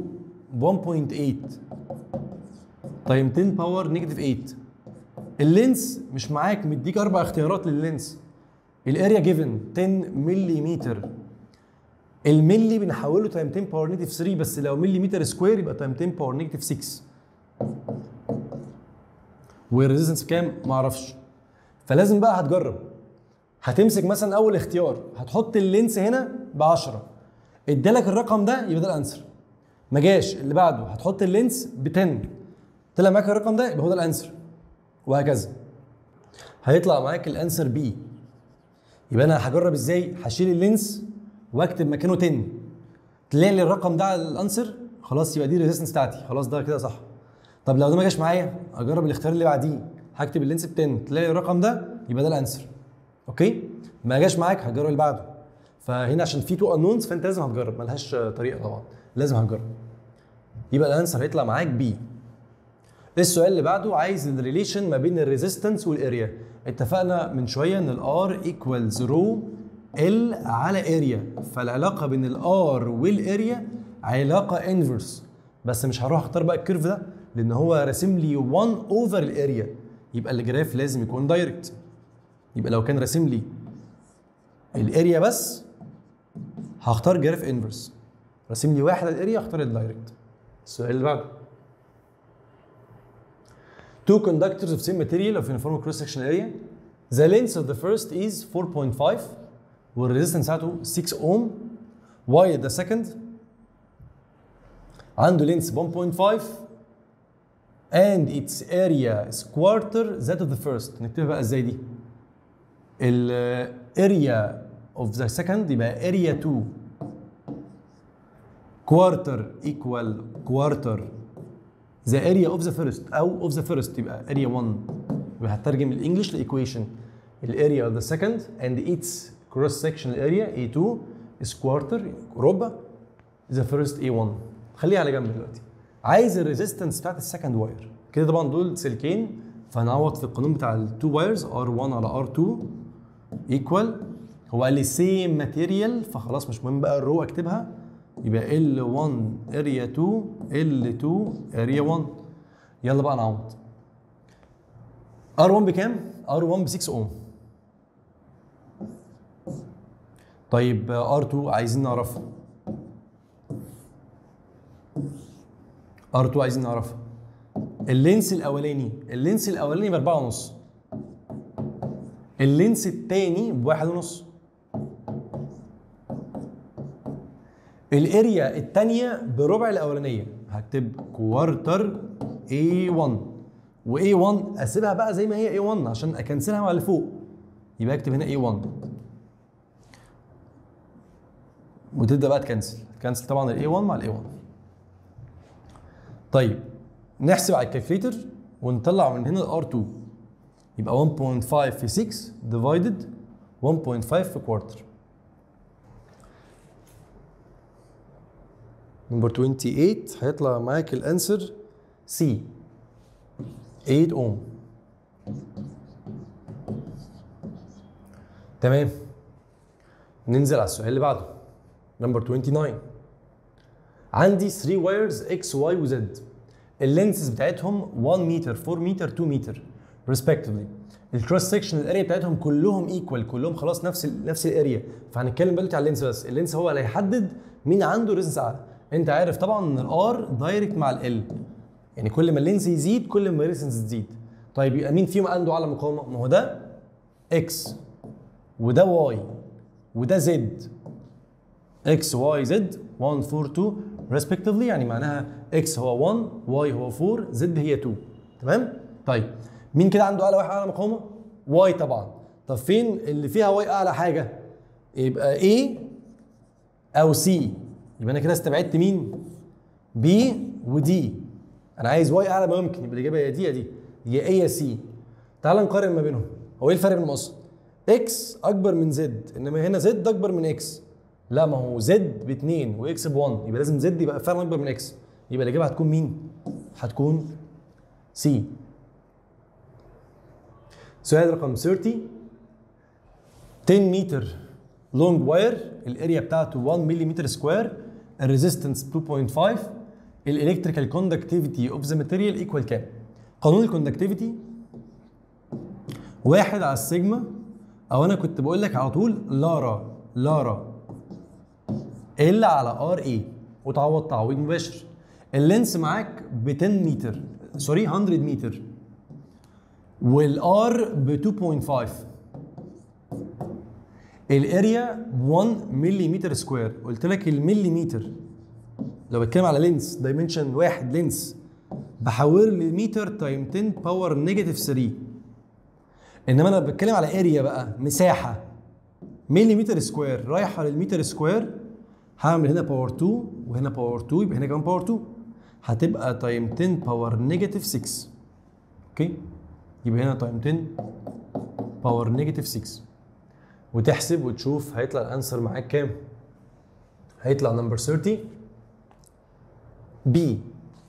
S1: 1.8 تايم 10 باور نيجاتيف 8 اللينس مش معاك مديك اربع اختيارات لللينس الاريا جيفن 10 ملم الملي بنحوله تايم 10 باور نيجاتيف 3 بس لو مليمتر سكوير يبقى تايم 10 باور نيجاتيف 6 والريزيستنس بكام؟ ما اعرفش فلازم بقى هتجرب هتمسك مثلا اول اختيار هتحط اللينس هنا ب 10 ادالك الرقم ده يبقى ده الانسر ما جاش اللي بعده هتحط اللينس ب 10 طلع معاك الرقم ده يبقى هو ده الانسر وهكذا هيطلع معاك الانسر بي يبقى انا هجرب ازاي هشيل اللينس واكتب مكانه 10 تلاقي لي الرقم ده على الانسر خلاص يبقى دي الريزيستنس بتاعتي خلاص ده كده صح طب لو ده ما جاش معايا اجرب الاختيار اللي بعديه هكتب اللينس ب 10 تلاقي الرقم ده يبقى ده الانسر اوكي ما جاش معاك هتجرب اللي بعده فهنا عشان في تو انونز فانت لازم هتجرب ملهاش طريقه طبعا لازم هتجرب يبقى الانسر هيطلع معاك بي السؤال اللي بعده عايز الريليشن ما بين الريزيستنس والاريا اتفقنا من شويه ان الار ايكوالز رو ال على اريا فالعلاقه بين الار والاريا علاقه انفرس بس مش هروح اختار بقى الكيرف ده لان هو راسم لي 1 اوفر الاريا يبقى الجراف لازم يكون دايركت يبقى لو كان راسم لي الاريا بس هختار جراف انفرس راسم لي واحد على الاريا اختار الدايركت السؤال اللي بعده two conductors of same material of uniform cross section area the length of the first is 4.5 والresistance بتاعته 6 ohm while the second عنده length 1.5 and its area is quarter that of the first نكتبها بقى ازاي دي ال area of the second يبقى area 2 quarter equal quarter the area of the first او of the first يبقى area 1 يبقى هترجم الانجلش لايكويشن الاريا of the second and its cross sectional area A2 is quarter ربع the first A1 خليها على جنب دلوقتي عايز الريزيستنس بتاعت السكند واير كده طبعا دول سلكين فهنعوض في القانون بتاع التو وايرز R1 على R2 ايكوال هو قال لي سيم ماتيريال فخلاص مش مهم بقى الرو اكتبها يبقى L1 اريا 2 L2 اريا 1 يلا بقى نعوض R1 بكام؟ R1 ب 6 اوم طيب R2 عايزين نعرفها R2 عايزين نعرفها اللينس الاولاني اللينس الاولاني ب 4 ونص اللينس الثاني بواحد ونص الاريا الثانيه بربع الاولانيه هكتب كوارتر A1 و A1 اسيبها بقى زي ما هي A1 عشان اكنسلها مع اللي فوق يبقى اكتب هنا A1 وتبدا بقى تكنسل تكنسل طبعا ال A1 مع ال A1 طيب نحسب على الكالكليتر ونطلع من هنا ال R2 يبقى 1.5 في 6 divided 1.5 في كوارتر نمبر 28 هيطلع معاك الانسر سي 8 اوم تمام ننزل على السؤال اللي بعده نمبر 29 عندي 3 وايرز اكس واي وزد اللينسز بتاعتهم 1 متر 4 متر 2 متر ريسبكتفلي الكروس سكشن الاريا بتاعتهم كلهم ايكوال كلهم خلاص نفس ال نفس الاريا فهنتكلم دلوقتي على اللينس بس اللينس هو اللي هيحدد مين عنده ريزنس اعلى انت عارف طبعا ان الار دايركت مع ال يعني كل ما اللينس يزيد كل ما الريزنس تزيد طيب يبقى مين فيهم عنده اعلى مقاومه ما هو ده اكس وده واي وده زد اكس واي زد 1 4 2 ريسبكتفلي يعني معناها اكس هو 1 واي هو 4 زد هي 2 تمام طيب مين كده عنده اعلى واحد اعلى مقاومه واي طبعا طب فين اللي فيها واي اعلى حاجه يبقى A او سي يبقى انا كده استبعدت مين بي ودي انا عايز واي اعلى ما يمكن يبقى الاجابه يا دي يا دي يا اي يا سي تعال نقارن ما بينهم هو ايه الفرق بينهم اصلا اكس اكبر من زد انما هنا زد اكبر من اكس لا ما هو زد ب 2 واكس ب 1 يبقى لازم زد يبقى فعلا اكبر من اكس يبقى الاجابه هتكون مين هتكون سي سؤال رقم 30 10 متر لونج واير الاريا بتاعته 1 ملم سكوير الريزيستنس 2.5 الالكتريكال كوندكتيفيتي اوف ذا ماتيريال ايكوال كام؟ قانون الكوندكتيفيتي واحد على السيجما او انا كنت بقول لك على طول لارا لارا ال على ار اي وتعوض تعويض مباشر اللينس معاك ب 10 متر سوري 100 متر والار ب 2.5 الاريا 1 ملم سكوير قلت لك المليمتر لو بتكلم على لينس دايمنشن واحد لينس بحول لمتر تايم 10 باور نيجاتيف 3 انما انا بتكلم على اريا بقى مساحه مليمتر سكوير رايحه للمتر سكوير هعمل هنا باور 2 وهنا باور 2 يبقى هنا كمان باور 2 هتبقى تايم 10 باور نيجاتيف 6 اوكي يبقى هنا تايم 10 باور نيجاتيف 6 وتحسب وتشوف هيطلع الانسر معاك كام هيطلع نمبر 30 بي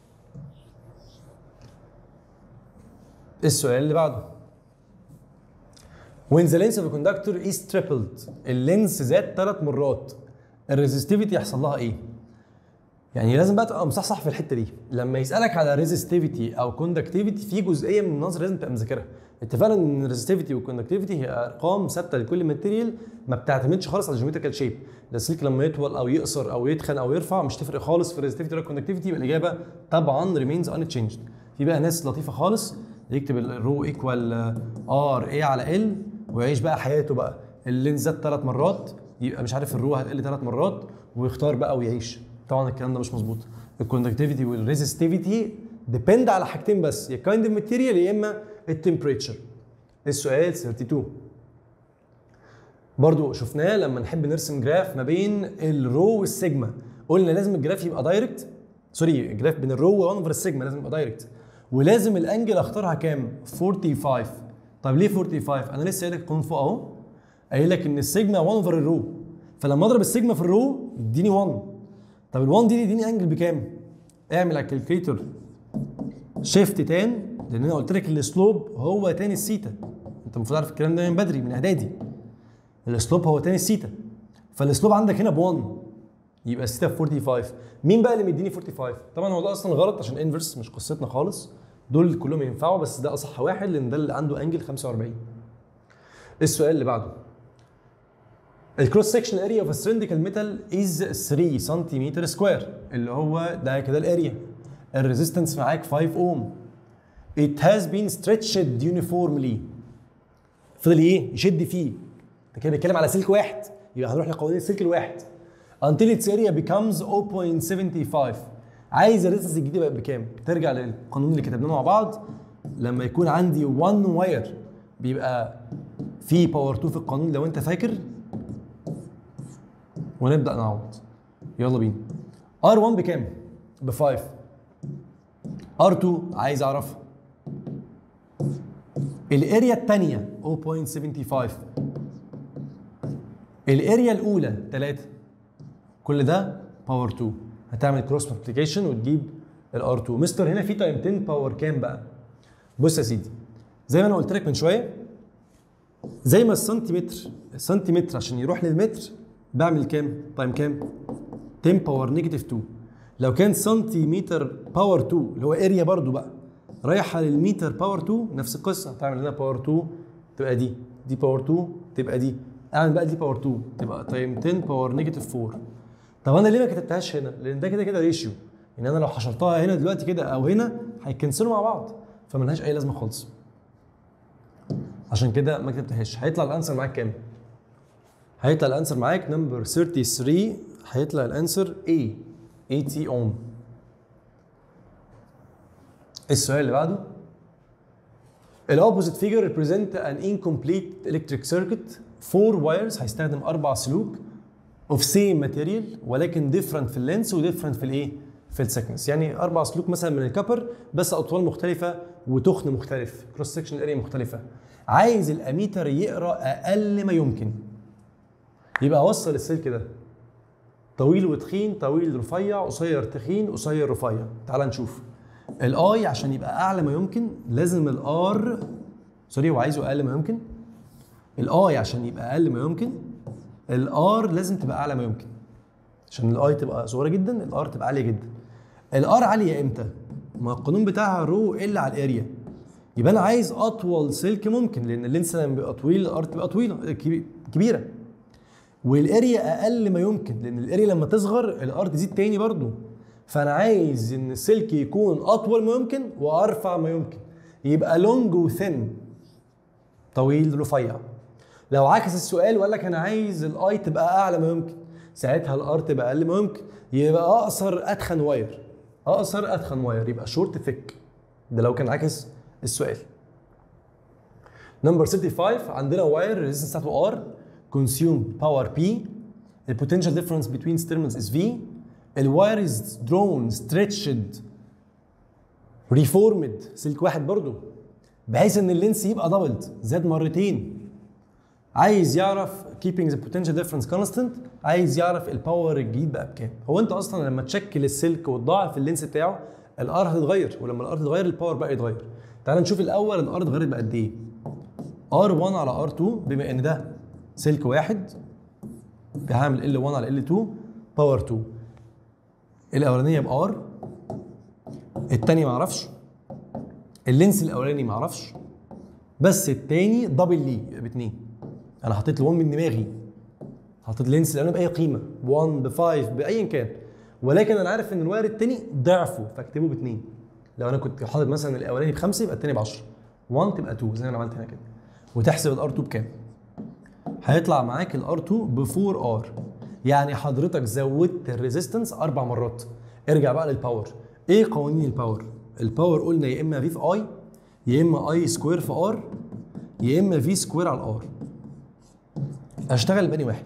S1: السؤال اللي بعده when the length of a conductor is tripled اللينس زاد ثلاث مرات الريزستيفيتي يحصل لها ايه؟ يعني لازم بقى تبقى مصحصح في الحته دي لما يسالك على ريزستيفيتي او كوندكتيفيتي في جزئيه من النظر لازم تبقى مذاكرها اتفقنا ان الريزستيفيتي والكوندكتيفيتي هي ارقام ثابته لكل ماتيريال ما بتعتمدش خالص على الجيومتريكال شيب السلك لما يطول او يقصر او يتخن او يرفع مش تفرق خالص في الريزستيفيتي ولا الكوندكتيفيتي يبقى الاجابه طبعا ريمينز ان تشينجد في بقى ناس لطيفه خالص يكتب الرو ايكوال ار اي على ال ويعيش بقى حياته بقى اللينز زاد ثلاث مرات يبقى مش عارف الرو هتقل ثلاث مرات ويختار بقى ويعيش طبعا الكلام ده مش مظبوط الكوندكتيفيتي والريزستيفيتي ديبند على حاجتين بس يا كايند اوف ماتيريال يا اما التمبريتشر السؤال 32 برضو شفناه لما نحب نرسم جراف ما بين الرو والسيجما قلنا لازم الجراف يبقى دايركت سوري الجراف بين الرو 1 اوفر السيجما لازم يبقى دايركت ولازم الانجل اختارها كام 45 طب ليه 45 انا لسه قايل لك القانون فوق اهو قايل لك ان السيجما 1 اوفر الرو فلما اضرب السيجما في الرو يديني 1 طب ال1 دي يديني انجل بكام اعمل على الكالكليتر شيفت تان لان انا قلت لك السلوب هو تاني السيتا انت المفروض عارف الكلام ده من بدري من اعدادي السلوب هو تاني السيتا فالسلوب عندك هنا ب 1 يبقى السيتا ب 45 مين بقى اللي مديني 45 طبعا هو ده اصلا غلط عشان انفرس مش قصتنا خالص دول كلهم ينفعوا بس ده اصح واحد لان ده اللي عنده انجل 45 السؤال اللي بعده الكروس سكشن اريا اوف سلندريكال ميتال از 3 سنتيمتر سكوير اللي هو ده كده الاريا الريزيستنس معاك 5 اوم it has been stretched uniformly فضل ايه يشد فيه ده كده بيتكلم على سلك واحد يبقى هنروح لقوانين السلك الواحد until its area becomes 0.75 عايز الريزستنس الجديده بقى بكام ترجع للقانون اللي كتبناه مع بعض لما يكون عندي 1 واير بيبقى في باور 2 في القانون لو انت فاكر ونبدا نعوض يلا بينا R1 بكام؟ ب 5 R2 عايز اعرف الاريا الثانيه 0.75 الاريا الاولى 3 كل ده باور 2 هتعمل كروس مالتيبيكيشن وتجيب الار 2 مستر هنا في تايم 10 باور كام بقى بص يا سيدي زي ما انا قلت لك من شويه زي ما السنتيمتر السنتيمتر عشان يروح للمتر بعمل كام تايم كام 10 باور نيجاتيف 2 لو كان سنتيمتر باور 2 اللي هو اريا برضو بقى رايحه للمتر باور 2 نفس القصه تعمل هنا باور 2 تبقى دي دي باور 2 تبقى دي اعمل بقى دي باور 2 تبقى تايم 10 باور نيجاتيف 4 طب انا ليه ما كتبتهاش هنا؟ لان ده كده كده ريشيو ان انا لو حشرتها هنا دلوقتي كده او هنا هيكنسلوا مع بعض فملهاش اي لازمه خالص عشان كده ما كتبتهاش هيطلع الانسر معاك كام؟ هيطلع الانسر معاك نمبر 33 هيطلع الانسر A 80 اوم السؤال اللي بعده الاوبوزيت فيجر ريبريزنت ان انكمبليت الكتريك سيركت فور وايرز هيستخدم اربع سلوك اوف سيم ماتيريال ولكن ديفرنت في اللينس وديفرنت في الايه؟ في السكنس يعني اربع سلوك مثلا من الكبر بس اطوال مختلفه وتخن مختلف كروس سكشن اريا مختلفه عايز الاميتر يقرا اقل ما يمكن يبقى وصل السلك ده طويل وتخين طويل رفيع قصير تخين قصير رفيع تعال نشوف الاي عشان يبقى اعلى ما يمكن لازم الار سوري هو عايزه اقل ما يمكن الاي عشان يبقى اقل ما يمكن الار لازم تبقى اعلى ما يمكن عشان الاي تبقى صغيره جدا الار تبقى عاليه جدا الار عاليه امتى ما القانون بتاعها رو ال على الاريا يبقى انا عايز اطول سلك ممكن لان اللينس لما بيبقى طويل الار تبقى طويله كبيره والاريا اقل ما يمكن لان الاريا لما تصغر الار تزيد تاني برضو فانا عايز ان السلك يكون اطول ما يمكن وارفع ما يمكن يبقى لونج وثين طويل رفيع لو عكس السؤال وقال لك انا عايز الاي تبقى اعلى ما يمكن ساعتها الار تبقى اقل ما يمكن يبقى اقصر اتخن واير اقصر اتخن واير يبقى شورت ثيك ده لو كان عكس السؤال نمبر 65 عندنا واير ريزيستنس بتاعته ار consumed power P the potential difference between terminals is V الواير is drawn stretched reformed سلك واحد برضو بحيث ان اللينس يبقى دبلد زاد مرتين عايز يعرف keeping the potential difference constant عايز يعرف الباور الجديد بقى بكام هو انت اصلا لما تشكل السلك وتضاعف اللينس بتاعه الار هتتغير ولما الار تتغير الباور بقى يتغير تعال نشوف الاول الار اتغيرت بقد ايه R1 على R2 بما ان ده سلك واحد بعامل L1 على L2 باور 2 الاولانيه بار الثانيه ما اعرفش اللينس الاولاني ما اعرفش بس التاني دبل لي باتنين انا حطيت ال1 من دماغي حطيت لينس الاولاني باي قيمه 1 ب 5 بايا كان ولكن انا عارف ان الواير التاني ضعفه فاكتبه باثنين لو انا كنت حاطط مثلا الاولاني بخمسه يبقى التاني ب 10 1 تبقى 2 زي ما انا عملت هنا كده وتحسب الار 2 بكام هيطلع معاك الار 2 ب 4 ار يعني حضرتك زودت الريزيستنس اربع مرات ارجع بقى للباور ايه قوانين الباور الباور قلنا يا اما في في اي يا اما اي سكوير في ار يا اما في سكوير على الار اشتغل بأني واحد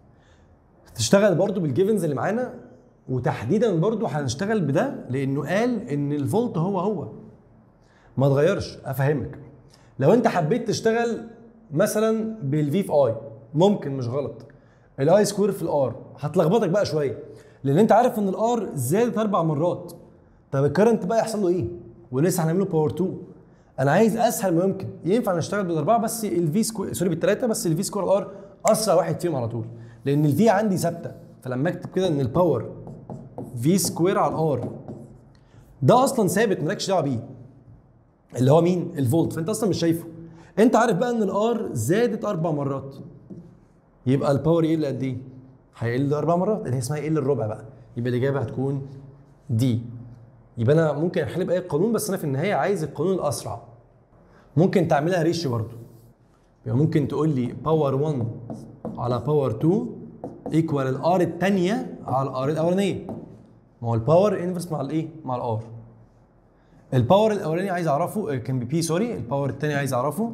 S1: تشتغل برضو بالجيفنز اللي معانا وتحديدا برضو هنشتغل بده لانه قال ان الفولت هو هو ما اتغيرش افهمك لو انت حبيت تشتغل مثلا بالفي في اي ممكن مش غلط الاي سكوير في الار هتلخبطك بقى شويه لان انت عارف ان الار زادت اربع مرات طب الكرنت بقى يحصل له ايه ولسه هنعمله باور 2 انا عايز اسهل ما يمكن ينفع نشتغل بالاربعه بس الفي سكوير سوري بالثلاثه بس الفي سكوير الار اسرع واحد فيهم على طول لان الفي عندي ثابته فلما اكتب كده ان الباور في سكوير على الار ده اصلا ثابت مالكش دعوه بيه اللي هو مين الفولت فانت اصلا مش شايفه انت عارف بقى ان الار زادت اربع مرات يبقى الباور يقل قد ايه هيقل اربع مرات اللي هي اسمها يقل الربع بقى يبقى الاجابه هتكون دي يبقى انا ممكن احل باي قانون بس انا في النهايه عايز القانون الاسرع ممكن تعملها ريشيو برضه يبقى ممكن تقول لي باور 1 على باور 2 ايكوال الار الثانيه على الار الاولانيه ما هو الباور انفرس مع الايه مع الار الباور الاولاني عايز اعرفه كان بي بي سوري الباور الثاني عايز اعرفه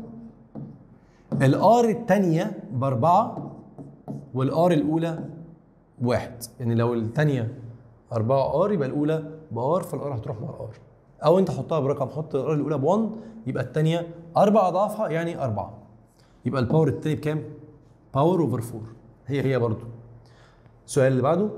S1: الار الثانيه باربعه والار الاولى بواحد يعني لو الثانيه 4 ار يبقى الاولى بار فالار هتروح مع الار او انت حطها برقم حط الار الاولى ب 1 يبقى الثانيه اربع اضعافها يعني اربعه يبقى الباور الثاني بكام؟ باور اوفر 4 هي هي برضو السؤال اللي بعده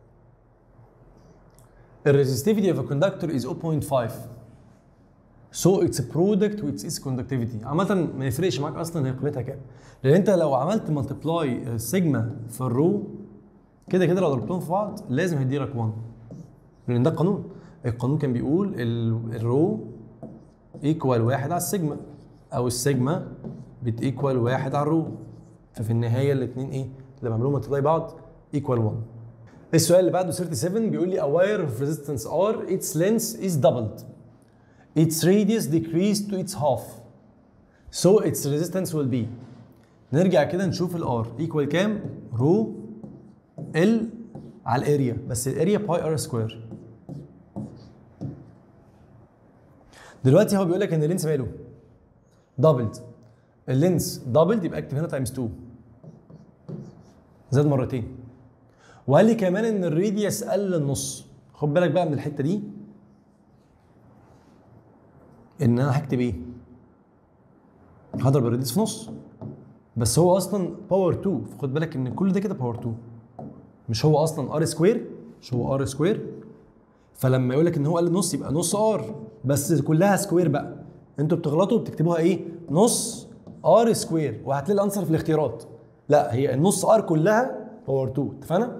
S1: الريزستيفيتي of a conductor is 0.5 so its product with its conductivity عامة ما يفرقش معاك اصلا هي قيمتها كام لان انت لو عملت ملتبلاي سيجما في الرو كده كده لو ضربتهم في بعض لازم هيدي لك 1 لان ده قانون القانون كان بيقول ال- الرو ايكوال واحد على السيجما او السيجما بتيكوال واحد على الرو ففي النهايه الاثنين ايه لما عملوهم ملتبلاي بعض ايكوال 1 السؤال اللي بعده 37 بيقول لي a wire of resistance R its length is doubled its radius decreased to its half so its resistance will be نرجع كده نشوف الار ايكوال كام رو ال على الاريا بس الاريا باي ار سكوير دلوقتي هو بيقول لك ان اللينس ماله دبلد اللينس دبلد يبقى اكتب هنا تايمز 2 زاد مرتين وقال لي كمان ان الراديوس قل النص خد بالك بقى من الحته دي ان انا هكتب ايه هضرب الراديوس في نص بس هو اصلا باور 2 فخد بالك ان كل ده كده باور 2 مش هو اصلا ار سكوير مش هو ار سكوير فلما يقول لك ان هو قال نص يبقى نص ار بس كلها سكوير بقى انتوا بتغلطوا بتكتبوها ايه نص ار سكوير وهتلاقي الانسر في الاختيارات لا هي النص ار كلها باور 2 اتفقنا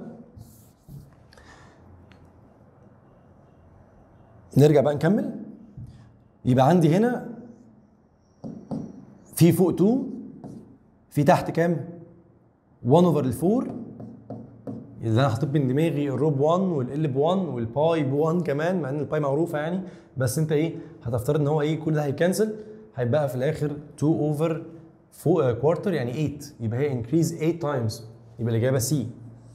S1: نرجع بقى نكمل يبقى عندي هنا في فوق 2 في تحت كام 1 اوفر ال 4 اذا انا حطيت من دماغي الرو ب 1 والال ب 1 والباي ب 1 كمان مع ان الباي معروفه يعني بس انت ايه هتفترض ان هو ايه كل ده هيكنسل هيبقى في الاخر 2 اوفر فوق كوارتر يعني 8 يبقى هي انكريز 8 تايمز يبقى الاجابه سي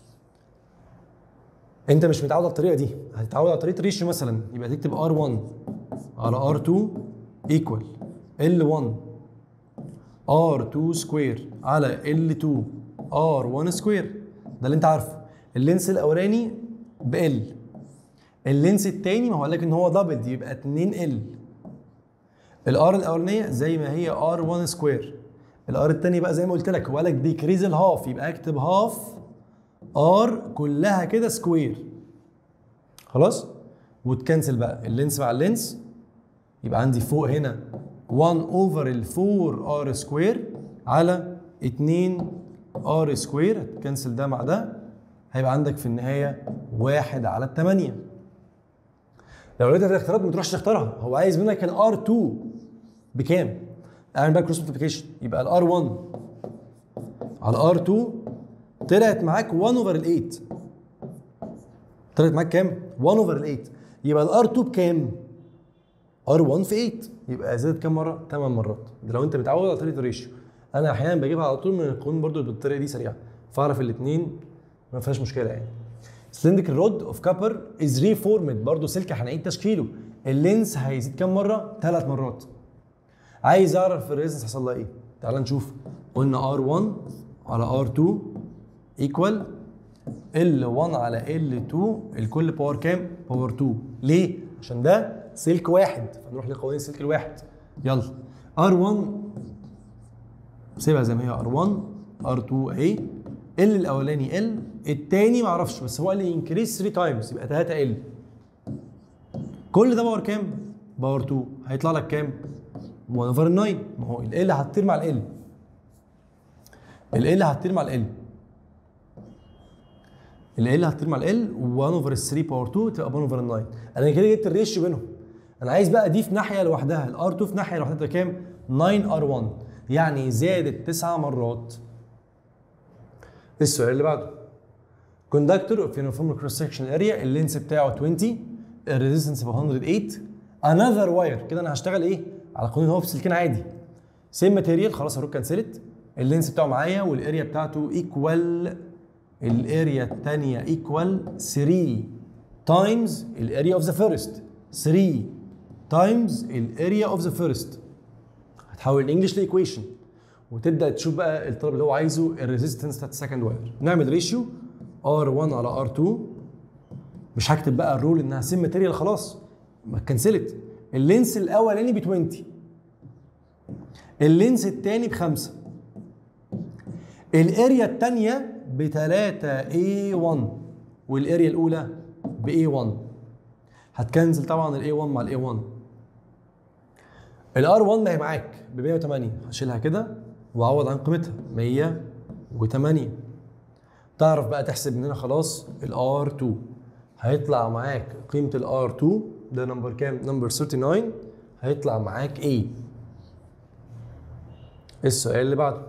S1: انت مش متعود على الطريقه دي هتتعود على طريقه الريشيو مثلا يبقى تكتب R1 على R2 ايكوال L1 R2 سكوير على L2 R1 سكوير ده اللي انت عارفه اللينس الاولاني ب L اللينس التاني ما هو قال لك ان هو دبل يبقى 2 L الار الاولانيه زي ما هي R1 سكوير الار التاني بقى زي ما قلت لك هو قال لك ديكريز الهاف يبقى اكتب هاف ار كلها كده سكوير خلاص وتكنسل بقى اللينس مع اللينس يبقى عندي فوق هنا 1 اوفر ال 4 ار سكوير على 2 ار سكوير هتكنسل ده مع ده هيبقى عندك في النهايه 1 على 8 لو لقيتها في الاختيارات ما تروحش تختارها هو عايز منك الار 2 بكام اعمل بقى كروس ملتبليكيشن يبقى الار 1 على ار 2 طلعت معاك 1 اوفر ال 8 طلعت معاك كام 1 اوفر ال 8 يبقى الار 2 بكام ار 1 في 8 يبقى زادت كام مره 8 مرات ده لو انت متعود على طريقه الريشيو انا احيانا بجيبها على طول من القانون برضو بالطريقه دي سريعه فاعرف الاثنين ما فيهاش مشكله يعني سلندك رود اوف كابر از ريفورمد برضه سلك هنعيد تشكيله اللينس هيزيد كام مره؟ ثلاث مرات عايز اعرف الريزنس حصل لها ايه؟ تعال نشوف قلنا R1 على R2 ايكوال L1 على L2 الكل باور كام؟ باور 2 ليه؟ عشان ده سلك واحد فنروح لقوانين السلك الواحد يلا R1 سيبها زي ما هي R1 R2 اهي ال الاولاني ال الثاني معرفش بس هو قال لي انكريس 3 تايمز يبقى 3 ال كل ده باور كام؟ باور 2 هيطلع لك كام؟ 1 اوفر 9 ما هو ال ال هتطير مع ال ال ال هتطير مع ال ال ال هتطير مع ال 1 اوفر 3 باور 2 تبقى 1 اوفر 9 انا كده جبت الريشيو بينهم انا عايز بقى دي في ناحيه لوحدها الار 2 في ناحيه لوحدها تبقى كام؟ 9 ار 1 يعني زادت 9 مرات السؤال اللي بعده كوندكتور اوف يونيفورم كروس سكشن اريا اللينس بتاعه 20 الريزيستنس ب 108 انذر واير كده انا هشتغل ايه على قانون هو في سلكين عادي سيم ماتيريال خلاص هروح كنسلت اللينس بتاعه معايا والاريا بتاعته ايكوال الاريا الثانيه ايكوال 3 تايمز الاريا اوف ذا فيرست 3 تايمز الاريا اوف ذا فيرست هتحول الانجلش لايكويشن وتبدا تشوف بقى الطلب اللي هو عايزه الريزيستنس بتاعت السكند واير نعمل ريشيو R1 على R2 مش هكتب بقى الرول انها سيم ماتيريال خلاص ما اتكنسلت اللينس الاولاني ب 20 اللينس الثاني بخمسه الاريا الثانيه ب 3 A1 والاريا الاولى ب A1 هتكنسل طبعا ال A1 مع ال A1 الار 1 ما هي معاك ب 108 هشيلها كده واعوض عن قيمتها 108 تعرف بقى تحسب من هنا خلاص الار 2 هيطلع معاك قيمه الار 2 ده نمبر كام نمبر 39 هيطلع معاك ايه السؤال اللي بعده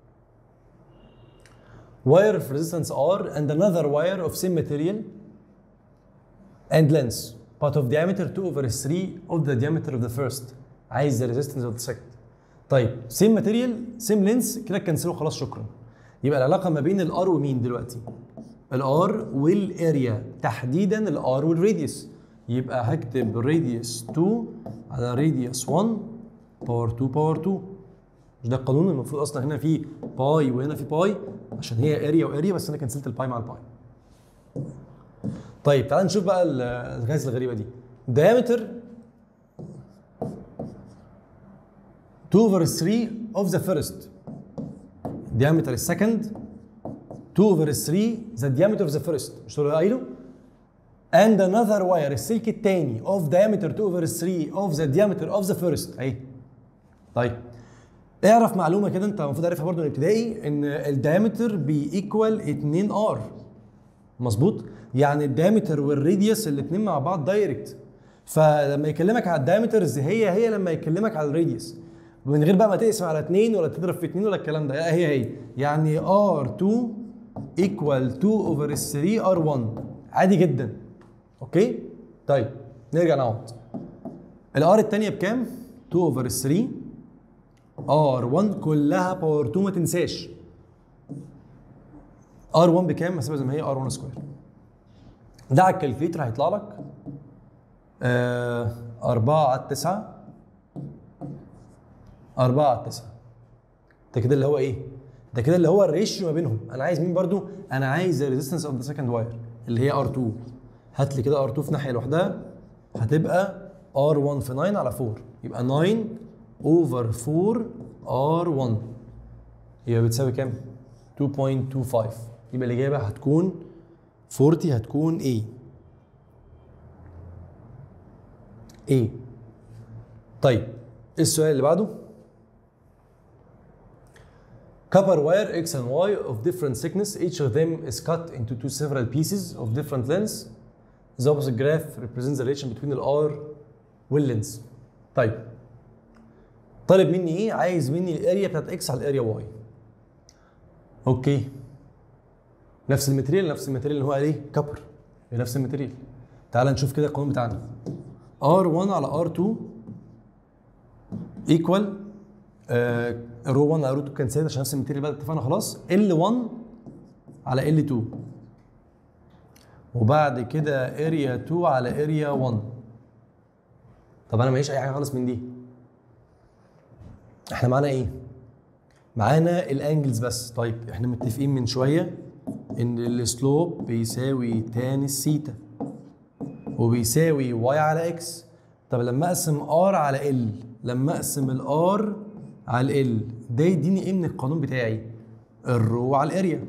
S1: wire of resistance R and another wire of same material and length but of diameter 2 over 3 of the diameter of the first عايز the resistance of the second طيب سيم ماتيريال سيم لينس كده كنسله خلاص شكرا يبقى العلاقه ما بين الار ومين دلوقتي الار والاريا تحديدا الار والراديوس يبقى هكتب راديوس 2 على راديوس 1 باور 2 باور 2 مش ده القانون المفروض اصلا هنا في باي وهنا في باي عشان هي اريا واريا بس انا كنسلت الباي مع الباي طيب تعال نشوف بقى الغاز الغريبه دي diameter 2 over 3 of the first diameter السكند 2 over 3 the diameter of the first مش هو قايله and another wire السلك الثاني of diameter 2 over 3 of the diameter of the first اهي طيب اعرف معلومه كده انت المفروض عارفها برضه من ابتدائي ان الدايمتر بيكوال 2 ار مظبوط يعني الدايمتر والراديوس الاثنين مع بعض دايركت فلما يكلمك على الدايمترز هي هي لما يكلمك على الراديوس من غير بقى ما تقسم على 2 ولا تضرب في 2 ولا الكلام ده لا هي هي يعني R2 ايكوال 2 اوفر 3 R1 عادي جدا اوكي طيب نرجع نعوض الار الثانيه بكام 2 اوفر 3 R1 كلها باور 2 ما تنساش R1 بكام هسيبها زي ما هي R1 سكوير ده على الكالكليتر هيطلع لك آه 4 على 9 4 على 9 ده كده اللي هو ايه؟ ده كده اللي هو الريشيو ما بينهم انا عايز مين برضو؟ انا عايز الريزيستنس اوف ذا سكند واير اللي هي R2 هات لي كده R2 في ناحيه لوحدها هتبقى R1 في 9 على 4 يبقى 9 اوفر 4 R1 يبقى بتساوي كام؟ 2.25 يبقى الاجابه هتكون 40 هتكون ايه؟ ايه؟ طيب السؤال اللي بعده copper wire X and Y of different thickness each of them is cut into two several pieces of different lengths the opposite graph represents the relation between the R والlength طيب طالب مني ايه عايز مني الاريا بتاعت اكس على الاريا واي اوكي نفس الماتريال نفس الماتريال اللي هو قال ايه كبر نفس الماتريال تعال نشوف كده القانون بتاعنا R1 على R2 ايكوال رو 1 على رو 2 كان عشان نفس الماتيريال بقى اتفقنا خلاص L1 على L2 وبعد كده اريا 2 على اريا 1 طب انا معيش اي حاجه خالص من دي احنا معانا ايه معانا الانجلز بس طيب احنا متفقين من شويه ان السلوب بيساوي تان السيتا وبيساوي واي على اكس طب لما اقسم ار على ال لما اقسم الار على ال ده يديني ايه من القانون بتاعي الرو على الاريا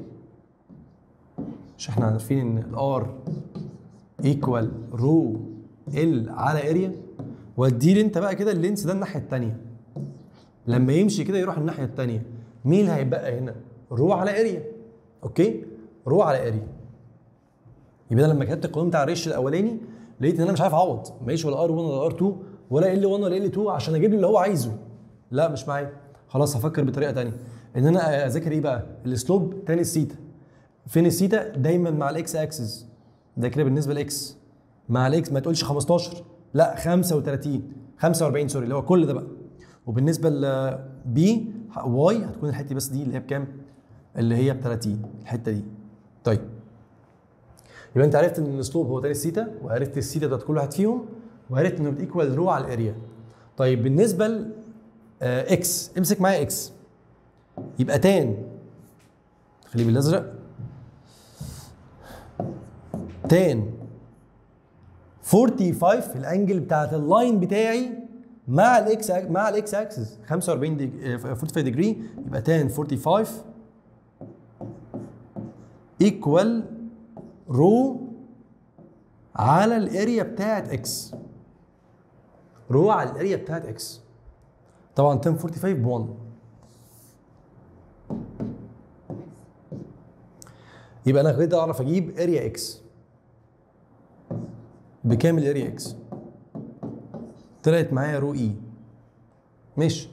S1: مش احنا عارفين ان الار ايكوال رو ال على اريا وادي لي انت بقى كده اللينس ده الناحيه الثانيه لما يمشي كده يروح الناحيه الثانيه مين اللي هيبقى هنا رو على اريا اوكي رو على اريا يبقى انا لما كتبت القانون بتاع الريش الاولاني لقيت ان انا مش عارف اعوض معيش ولا ار 1 ولا ار 2 ولا ال 1 ولا ال 2 عشان اجيب لي اللي هو عايزه لا مش معايا خلاص هفكر بطريقه ثانيه ان انا اذاكر ايه بقى السلوب تاني السيتا فين السيتا دايما مع الاكس اكسس ده كده بالنسبه لاكس مع الاكس ما تقولش 15 لا 35 45 سوري اللي هو كل ده بقى وبالنسبه لبي واي هتكون الحته بس دي اللي هي بكام اللي هي ب 30 الحته دي طيب يبقى انت عرفت ان الاسلوب هو تاني السيتا وعرفت السيتا بتاعت كل واحد فيهم وعرفت انه بيكوال رو على الاريا طيب بالنسبه ل اكس امسك معايا اكس يبقى تان خليه بالازرق تان 45 في الانجل بتاعت اللاين بتاعي مع الاكس مع الاكس اكسس 45 دي 45 ديجري يبقى تان 45 ايكوال رو على الاريا بتاعت اكس رو على الاريا بتاعت اكس طبعا تان 45 ب 1 يبقى انا كده اعرف اجيب اريا اكس بكام الاريا اكس طلعت معايا رو اي ماشي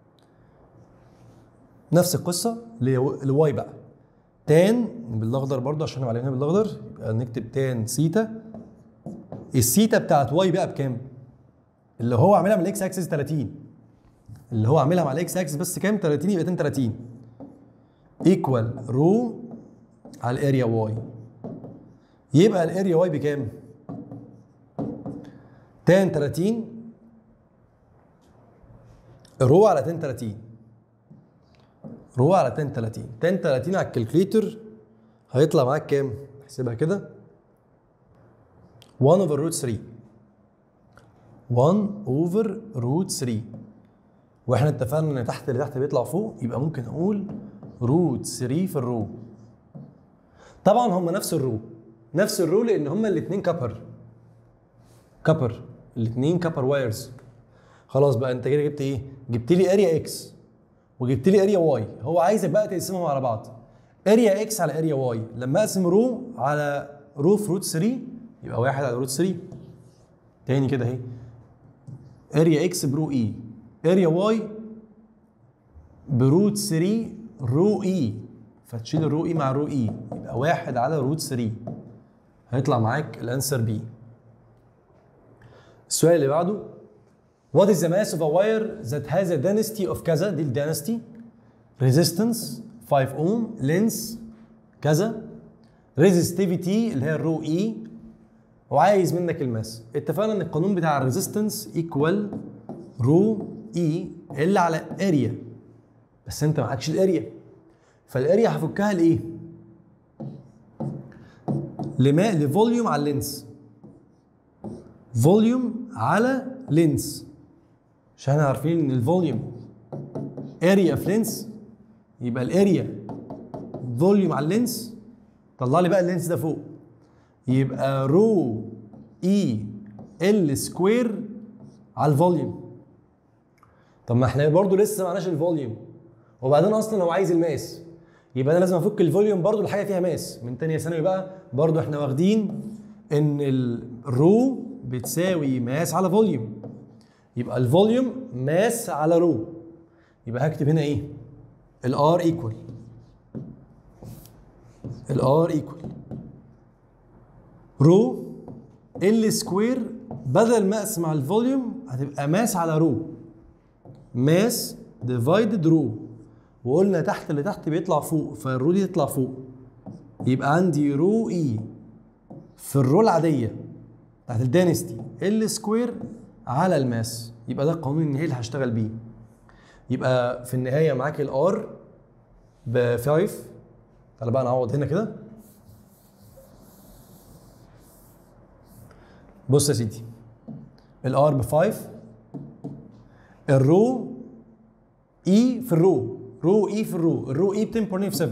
S1: نفس القصه لواي بقى تان بالاخضر برضه عشان معلمينها بالاخضر يبقى نكتب تان سيتا السيتا بتاعت واي بقى بكام؟ اللي هو عاملها من الاكس اكسس 30 اللي هو عاملها مع الاكس اكسس بس كام 30 يبقى 30 ايكوال رو على الاريا واي يبقى الاريا واي بكام؟ تان 30 رو على تان 30 رو على تان 30 تان 30 على الكالكليتر هيطلع معاك كام؟ احسبها كده 1 اوفر روت 3 1 اوفر روت 3 واحنا اتفقنا ان تحت اللي تحت بيطلع فوق يبقى ممكن اقول روت 3 في الرو طبعا هم نفس الرو نفس الرو لان هم الاثنين كابر كابر الاثنين كابر وايرز خلاص بقى انت كده جبت ايه جبت لي اريا اكس وجبت لي اريا واي هو عايزك بقى تقسمهم على بعض اريا اكس على اريا واي لما اقسم رو على رو في روت 3 يبقى واحد على روت 3 تاني كده اهي اريا اكس برو اي اريا واي بروت 3 رو اي فتشيل الرو اي مع رو اي يبقى واحد على روت 3 هيطلع معاك الانسر بي السؤال اللي بعده What is the mass of a wire that has a density of كذا دي الدانستي resistance 5 ohm length كذا resistivity اللي هي الرو اي وعايز منك الماس اتفقنا ان القانون بتاع الريزيستنس ايكوال رو اي ال على اريا بس انت معكش الاريا فالاريا هفكها لايه؟ لماء لفوليوم على اللينس فوليوم على لينس عشان احنا عارفين ان الفوليوم اريا في لينس يبقى الاريا فوليوم على اللينس طلع لي بقى اللينس ده فوق يبقى رو اي ال سكوير على الفوليوم طب ما احنا برضو لسه معناش الفوليوم وبعدين اصلا هو عايز الماس يبقى انا لازم افك الفوليوم برضو لحاجه فيها ماس من تانية ثانوي بقى برضو احنا واخدين ان الرو بتساوي ماس على فوليوم يبقى الفوليوم ماس على رو يبقى هكتب هنا ايه الار ايكوال الار ايكوال رو ال سكوير بدل ما اقسم على الفوليوم هتبقى ماس على رو ماس ديفايدد رو وقلنا تحت اللي تحت بيطلع فوق فالرو دي تطلع فوق يبقى عندي رو اي في الرو العاديه بتاعت الدانستي ال سكوير على الماس يبقى ده القانون النهائي اللي هشتغل بيه يبقى في النهايه معاك الار ب 5 تعالى بقى نعوض هنا كده بص يا سيدي الار ب 5 الرو اي في الرو رو اي في الرو الرو اي ب 10.7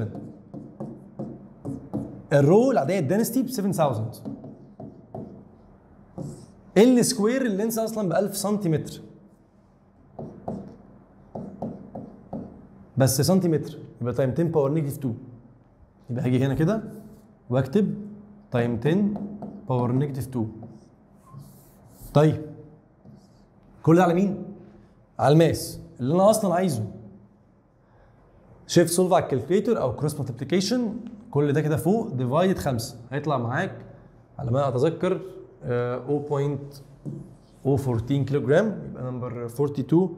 S1: الرو العاديه الدانستي ب 7000 ال سكوير اللينس اصلا ب 1000 سنتيمتر بس سنتيمتر يبقى تايم 10 باور نيجاتيف 2 يبقى هاجي هنا كده واكتب تايم 10 باور نيجاتيف 2 طيب كل ده على مين؟ على الماس اللي انا اصلا عايزه شيفت سولف على الكالكوليتر او كروس مالتيبليكيشن كل ده كده فوق ديفايد 5 هيطلع معاك على ما اتذكر آه، 0.014 كيلو جرام يبقى نمبر 42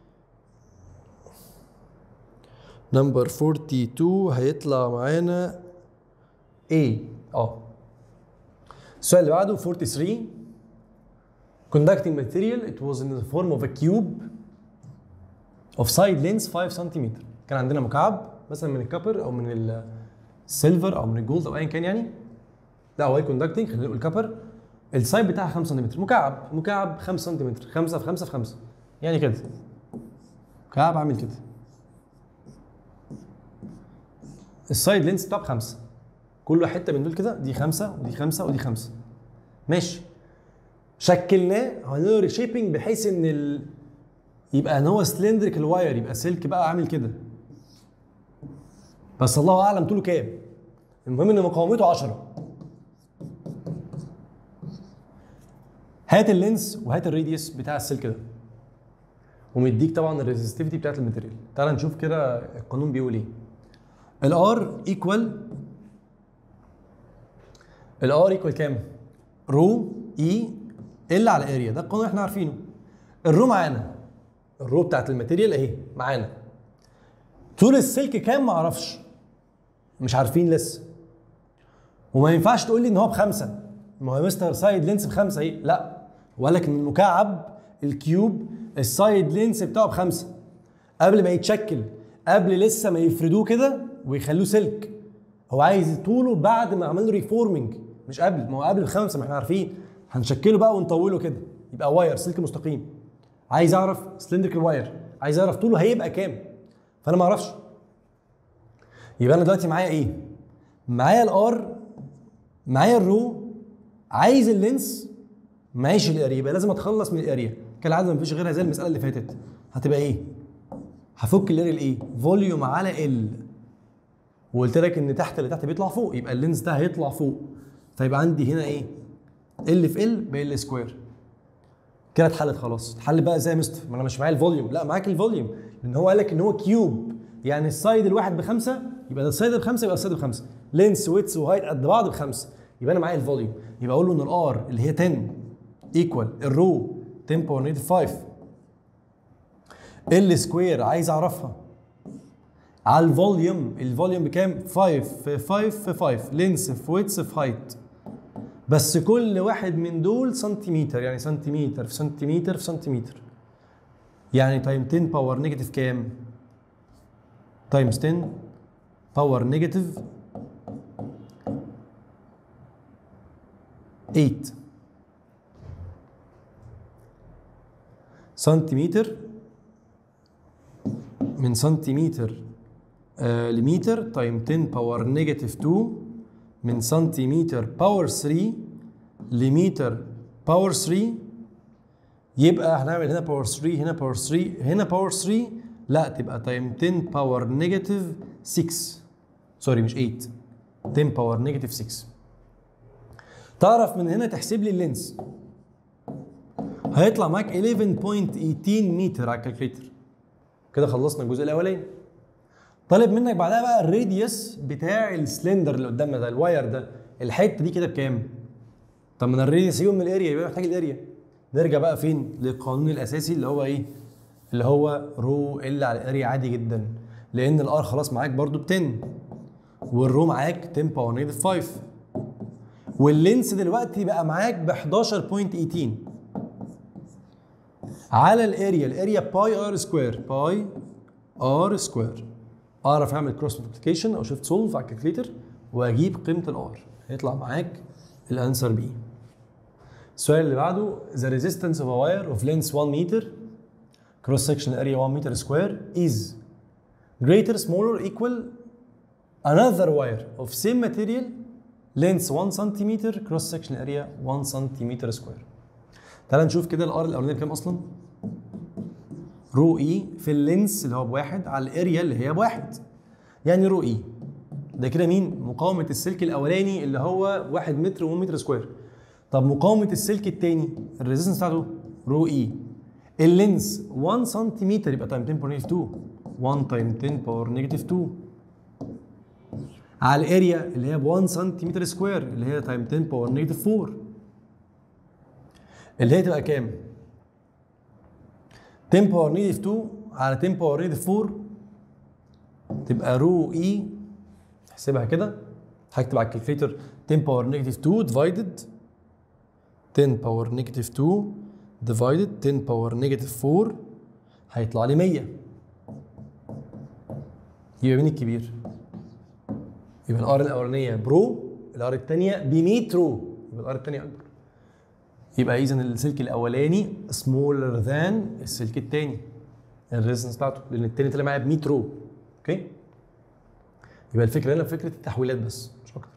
S1: نمبر 42 هيطلع معانا A اه السؤال اللي بعده 43 conducting material it was in the form of a cube of side length 5 سم كان عندنا مكعب مثلا من الكبر او من السيلفر او من الجولد او ايا كان يعني لا هو كوندكتنج خلينا نقول كبر السايد بتاعها 5 سم مكعب مكعب 5 سم 5 في 5 في 5 يعني كده مكعب عامل كده السايد لينس بتاعه بخمسه كل حته من دول كده دي خمسه ودي خمسه ودي خمسه ماشي شكلناه عملنا له ريشيبنج بحيث ان ال... يبقى ان هو سلندريكال واير يبقى سلك بقى عامل كده بس الله اعلم طوله كام المهم ان مقاومته 10 هات اللينس وهات الراديوس بتاع السلك ده ومديك طبعا الريزستيفيتي بتاعت الماتيريال تعال نشوف كده القانون بيقول ايه الار ايكوال الار ايكوال كام رو اي ال على اريا ده القانون احنا عارفينه الرو معانا الرو بتاعت الماتيريال اهي معانا طول السلك كام ما اعرفش مش عارفين لسه وما ينفعش تقول لي ان هو بخمسه ما هو مستر سايد لينس بخمسه ايه لا وقال لك ان المكعب الكيوب السايد لينس بتاعه بخمسه قبل ما يتشكل قبل لسه ما يفردوه كده ويخلوه سلك هو عايز طوله بعد ما عمل له ريفورمنج مش قبل ما هو قبل بخمسه ما احنا عارفين هنشكله بقى ونطوله كده يبقى واير سلك مستقيم عايز اعرف سلندريكال واير عايز اعرف طوله هيبقى كام فانا ما اعرفش يبقى انا دلوقتي معايا ايه معايا الار معايا الرو عايز اللينس معيش الاريا يبقى لازم اتخلص من الاريا كالعاده مفيش غيرها زي المساله اللي فاتت هتبقى ايه هفك الاريا لايه فوليوم على ال وقلت لك ان تحت اللي تحت بيطلع فوق يبقى اللينس ده هيطلع فوق فيبقى عندي هنا ايه ال في ال بال سكوير كده اتحلت خلاص اتحل بقى ازاي يا مستر ما انا مش معايا الفوليوم لا معاك الفوليوم لان هو قال لك ان هو كيوب يعني السايد الواحد بخمسه يبقى ده السايد بخمسه يبقى السايد بخمسه لينس ويتس وهايت قد بعض بخمسه يبقى انا معايا الفوليوم يبقى اقول له ان الار اللي هي 10 ايكوال الرو 10 باور نيجاتيف 5 ال سكوير عايز اعرفها على الفوليوم الفوليوم بكام 5 في 5 في 5 لينس في ويتس في هايت بس كل واحد من دول سنتيمتر يعني سنتيمتر في سنتيمتر في سنتيمتر يعني تايم 10 باور نيجاتيف كام تايمز 10 باور نيجاتيف 8 سنتيمتر من سنتيمتر آه لمتر تايم 10 باور نيجاتيف 2 من سنتيمتر باور 3 لمتر باور 3 يبقى هنعمل هنا باور 3 هنا باور 3 هنا باور 3 لا تبقى تايم 10 باور نيجاتيف 6 سوري مش 8 10 باور نيجاتيف 6 تعرف من هنا تحسب لي اللينس هيطلع معاك 11.18 متر على الكالكليتر كده خلصنا الجزء الاولاني طالب منك بعدها بقى الراديوس بتاع السلندر اللي قدامنا ده الواير ده الحته دي كده بكام طب ما انا الراديوس يوم من الاريا يبقى محتاج الاريا نرجع بقى فين للقانون الاساسي اللي هو ايه اللي هو رو ال على الاريا عادي جدا لان الار خلاص معاك برضو ب 10 والرو معاك 10 باور نيجاتيف 5 واللينس دلوقتي بقى معاك ب 11.18 على الاريا الاريا باي ار سكوير باي ار سكوير اعرف اعمل كروس ملتبليكيشن او شيفت سولف على الكالكليتر واجيب قيمه الار هيطلع معاك الانسر بي السؤال اللي بعده the resistance of a wire of length 1 meter cross section area 1 meter square is greater smaller equal another wire of same material length 1 centimeter cross section area 1 centimeter square تعال نشوف كده الار الاولانيه بكام اصلا رو اي في اللينس اللي هو بواحد على الاريا اللي هي بواحد يعني رو اي ده كده مين مقاومه السلك الاولاني اللي هو 1 متر و1 متر سكوير طب مقاومه السلك الثاني الريزستنس بتاعته رو اي اللينس 1 سنتيمتر يبقى تايم 10 باور نيجاتيف 2 1 تايم 10 باور نيجاتيف 2 على الاريا اللي هي ب 1 سنتيمتر سكوير اللي هي تايم 10 باور نيجاتيف 4 اللي هي تبقى كام؟ 10 باور نيجاتيف 2 على 10 باور نيجاتيف 4 تبقى رو اي احسبها كده هكتب على الكالكليتر 10 باور نيجاتيف 2 ديفايدد 10 باور نيجاتيف 2 ديفايدد 10 باور نيجاتيف 4 هيطلع لي 100 يبقى مين الكبير؟ يبقى الار الاولانيه برو الار الثانيه ب 100 رو يبقى الار الثانيه اكبر يبقى اذا السلك الاولاني سمولر ذان السلك الثاني الريزنس بتاعته لان الثاني طلع معايا ب 100 رو اوكي يبقى الفكره هنا فكره التحويلات بس مش اكتر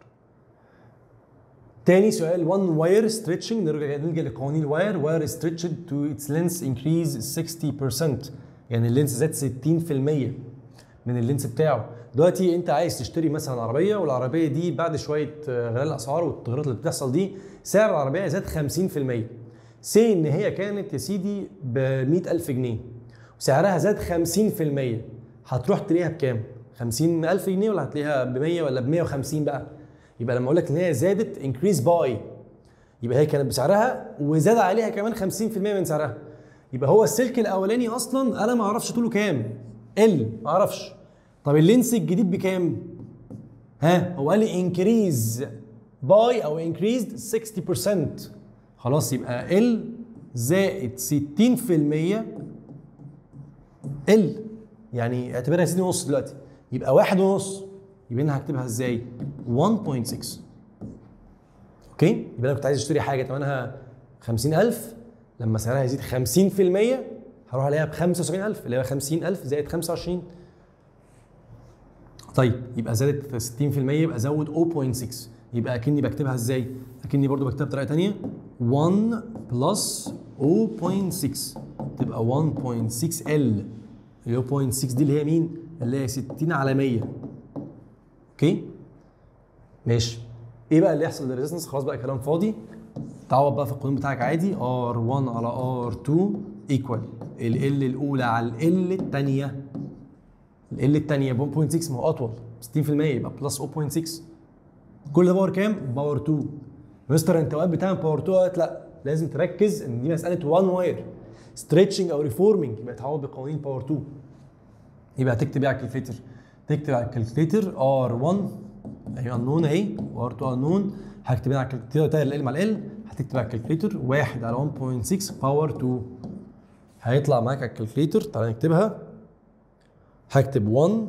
S1: تاني سؤال 1 واير ستريتشنج نرجع نلجا لقوانين الواير واير ستريتشد تو اتس لينس انكريز 60% يعني اللينس زاد 60% من اللينس بتاعه دلوقتي انت عايز تشتري مثلا عربيه والعربيه دي بعد شويه غلاء الاسعار والتغيرات اللي بتحصل دي سعر العربيه زاد 50% سي ان هي كانت يا سيدي ب 100000 جنيه وسعرها زاد 50% هتروح تلاقيها بكام؟ 50000 جنيه ولا هتلاقيها ب 100 ولا ب 150 بقى؟ يبقى لما اقول لك ان هي زادت انكريز باي يبقى هي كانت بسعرها وزاد عليها كمان 50% من سعرها يبقى هو السلك الاولاني اصلا انا ما اعرفش طوله كام ال ما اعرفش طب اللينس الجديد بكام؟ ها هو قال لي انكريز باي او انكريزد 60% خلاص يبقى ال زائد 60% ال يعني اعتبرها يا سيدي نص دلوقتي يبقى واحد ونص يبقى انا هكتبها ازاي؟ 1.6 اوكي؟ يبقى انا كنت عايز اشتري حاجه ثمنها 50000 لما سعرها يزيد 50% هروح عليها ب 75000 اللي هي 50000 زائد 25 طيب يبقى زادت 60% يبقى زود 0.6 يبقى اكني بكتبها ازاي؟ اكني برضو بكتبها بطريقه ثانيه 1 بلس 0.6 تبقى 1.6 ال اللي هو 0.6 دي اللي هي مين؟ اللي هي 60 على 100 اوكي؟ ماشي ايه بقى اللي يحصل للريزستنس؟ خلاص بقى كلام فاضي تعوض بقى في القانون بتاعك عادي R1 على R2 ايكوال ال L الاولى على ال L الثانيه ال L الثانيه 1.6 ما هو اطول 60% يبقى بلس 0.6 كل ده باور كام؟ باور 2 مستر انت اوقات بتعمل باور 2 اوقات لا لازم تركز ان دي مساله 1 واير ستريتشنج او ريفورمينج يبقى تعوض بقوانين باور 2 يبقى هتكتب ايه على الكالكليتر؟ تكتب على الكالكليتر R1 اهي انون اهي وR2 انون هكتب هنا على الكالكليتر تاير ال مع ال هتكتب على الكالكليتر 1 على 1.6 باور 2 هيطلع معاك على الكالكليتر تعالى نكتبها هكتب 1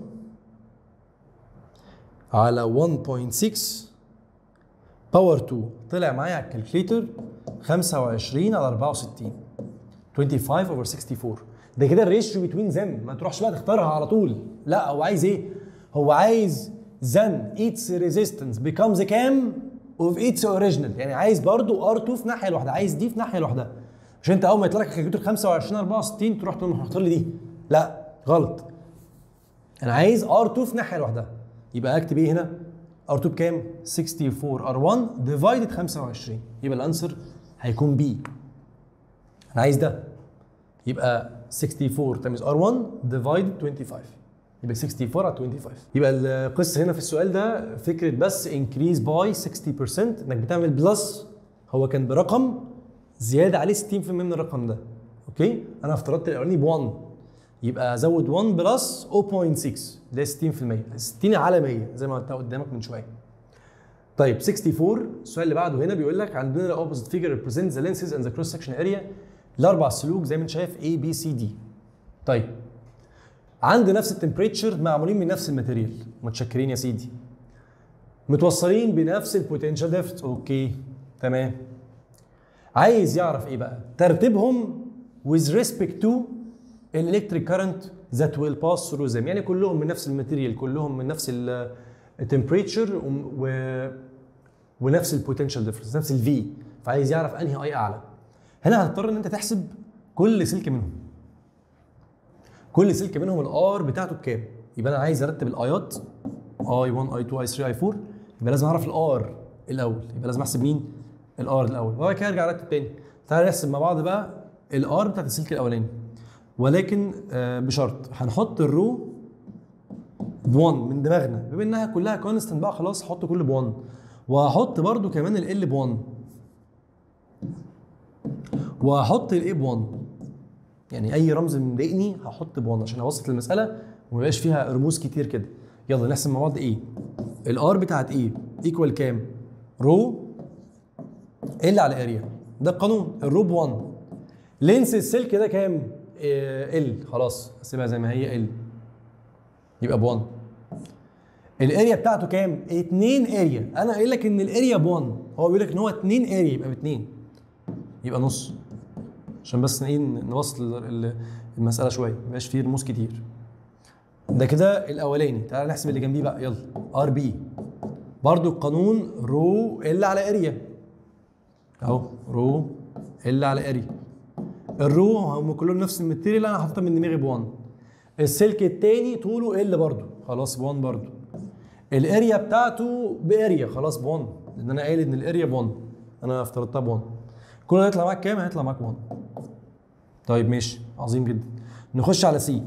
S1: على 1.6 باور 2 طلع معايا على الكالكليتر 25 على 64 25 اوفر 64 ده كده الريشيو بتوين ذم ما تروحش بقى تختارها على طول لا هو عايز ايه؟ هو عايز then its resistance becomes كام of its original يعني عايز برضو R2 في ناحيه لوحدها عايز دي في ناحيه لوحدها مش انت اول ما يطلع لك الكالكليتر 25 64 تروح تقوم مختار لي دي لا غلط انا عايز R2 في ناحيه لوحدها يبقى اكتب ايه هنا؟ R2 بكام؟ 64 R1 ديفايدد 25 يبقى الانسر هيكون بي انا عايز ده يبقى 64 تايمز ار1 ديفايد 25 يبقى 64 على 25 يبقى القصه هنا في السؤال ده فكره بس انكريز باي 60% انك بتعمل بلس هو كان برقم زياده عليه 60% من الرقم ده اوكي انا افترضت الاولاني ب 1 يبقى ازود 1 بلس 0.6 ده 60% 60 على 100 زي ما قلت قدامك من شويه طيب 64 السؤال اللي بعده هنا بيقول لك عندنا الاوبوزيت فيجر ريبريزنت ذا لينسز اند ذا كروس سكشن اريا الاربع سلوك زي ما انت شايف A B C D طيب عند نفس التمبريتشر معمولين من نفس الماتيريال متشكرين يا سيدي متوصلين بنفس البوتنشال ديفت اوكي تمام عايز يعرف ايه بقى ترتيبهم with respect to electric current that will pass through them يعني كلهم من نفس الماتيريال كلهم من نفس التمبريتشر و ونفس البوتنشال ديفرنس نفس الفي فعايز يعرف انهي اي اعلى هنا هتضطر ان انت تحسب كل سلك منهم كل سلك منهم الار بتاعته بكام يبقى انا عايز ارتب الايات اي 1 اي 2 اي 3 اي 4 يبقى لازم اعرف الار الاول يبقى لازم احسب مين الار الاول وبعد كده ارجع ارتب تاني تعالى نحسب مع بعض بقى الار بتاعت السلك الاولاني ولكن آه بشرط هنحط الرو ب 1 من دماغنا بما انها كلها كونستنت بقى خلاص هحط كله ب 1 وهحط برده كمان ال ب 1 وهحط الاي ب 1 يعني اي رمز مضايقني هحط ب 1 عشان اوسط المساله وما يبقاش فيها رموز كتير كده يلا نحسب مع بعض ايه الار بتاعت ايه ايكوال كام رو ال على اريا ده القانون الرو ب 1 لينس السلك ده كام ال خلاص اسيبها زي ما هي ال يبقى ب 1 الاريا بتاعته كام 2 اريا انا قايل لك ان الاريا ب 1 هو بيقول لك ان هو 2 اريا يبقى ب 2 يبقى نص عشان بس ايه نبسط المساله شويه ما يبقاش فيه رموز كتير ده كده الاولاني تعال نحسب اللي جنبيه بقى يلا ار بي برضو القانون رو ال على اريا اهو رو ال على اريا الرو هم كلهم نفس الماتيريال اللي انا حاططها من دماغي ب 1 السلك التاني طوله ال برضو خلاص ب 1 برضو الاريا بتاعته باريا خلاص ب 1 لان انا قايل ان الاريا ب 1 انا افترضتها ب 1 كل هيطلع معاك كام؟ هيطلع معاك 1 طيب ماشي عظيم جدا نخش على سي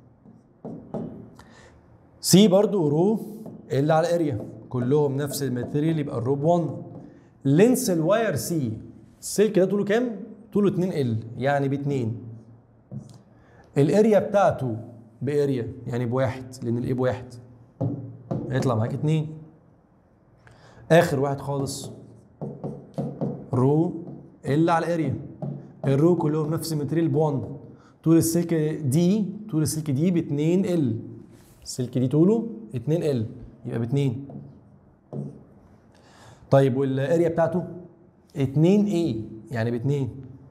S1: سي برضو رو ال على اريا كلهم نفس الماتيريال يبقى الرو ب 1 لينس الواير سي السلك ده طوله كام؟ طوله 2 ال يعني ب 2 الاريا بتاعته باريا يعني بواحد لان الايه بواحد هيطلع معاك 2 اخر واحد خالص رو ال على الاريا الرو كلهم نفس الماتيريال ب 1 طول السلك دي طول السلك دي ب 2 ال السلك دي طوله 2 ال يبقى ب 2 طيب والاريا بتاعته 2 اي يعني ب 2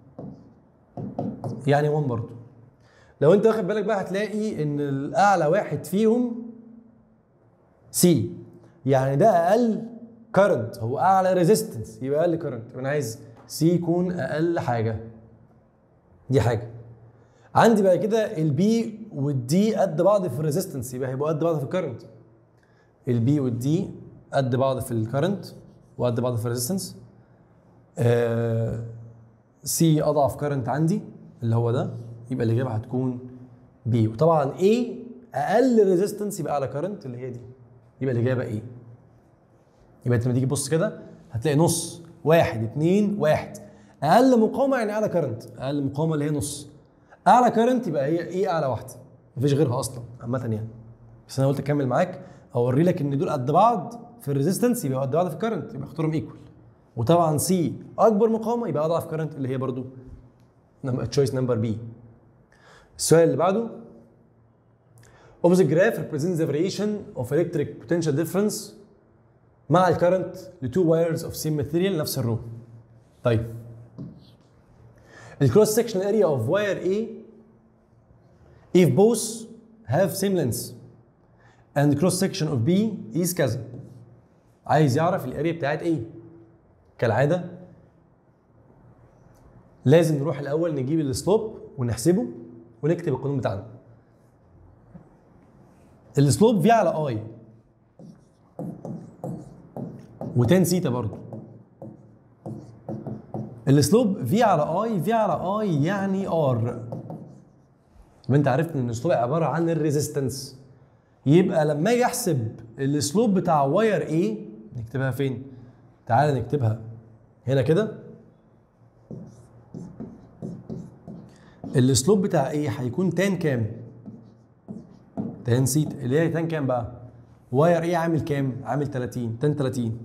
S1: يعني 1 برضه لو انت واخد بالك بقى هتلاقي ان الاعلى واحد فيهم سي يعني ده اقل كرنت هو اعلى ريزيستنس يبقى اقل كرنت انا عايز سي يكون اقل حاجه دي حاجه عندي بقى كده البي والدي قد بعض في الريزيستنس يبقى هيبقوا قد بعض في الكرنت البي والدي قد بعض في الكرنت وقد بعض في الريزيستنس آه سي اضعف كرنت عندي اللي هو ده يبقى الاجابه هتكون بي وطبعا ايه اقل ريزيستنس يبقى اعلى كرنت اللي هي دي يبقى الاجابه ايه يبقى انت لما تيجي تبص كده هتلاقي نص واحد اتنين واحد اقل مقاومه يعني اعلى كرنت اقل مقاومه اللي هي نص اعلى كرنت يبقى هي ايه اعلى واحده مفيش غيرها اصلا عامه يعني بس انا قلت اكمل معاك اوري لك ان دول قد بعض في الريزيستنس يبقى قد بعض في الكرنت يبقى اختارهم ايكوال وطبعا سي اكبر مقاومه يبقى اضعف كرنت اللي هي برضو تشويس نمبر بي السؤال اللي بعده opposite graph represents the variation of electric potential difference مع الكرنت ل two wires of same material نفس الرو طيب الكروس سكشن اريا of wire A if both have same length and the cross section of B is كذا عايز يعرف الاريا بتاعت ايه كالعاده لازم نروح الاول نجيب السلوب ونحسبه ونكتب القانون بتاعنا السلوب في على اي و10 سيتا برضه السلوب في على اي في على اي يعني ار يبقى انت عرفت ان السلوب عباره عن الريزيستنس يبقى لما اجي احسب السلوب بتاع واير ايه نكتبها فين تعال نكتبها هنا كده السلوب بتاع ايه هيكون تان كام تان سيت اللي هي تان كام بقى واير ايه عامل كام عامل 30 تان 30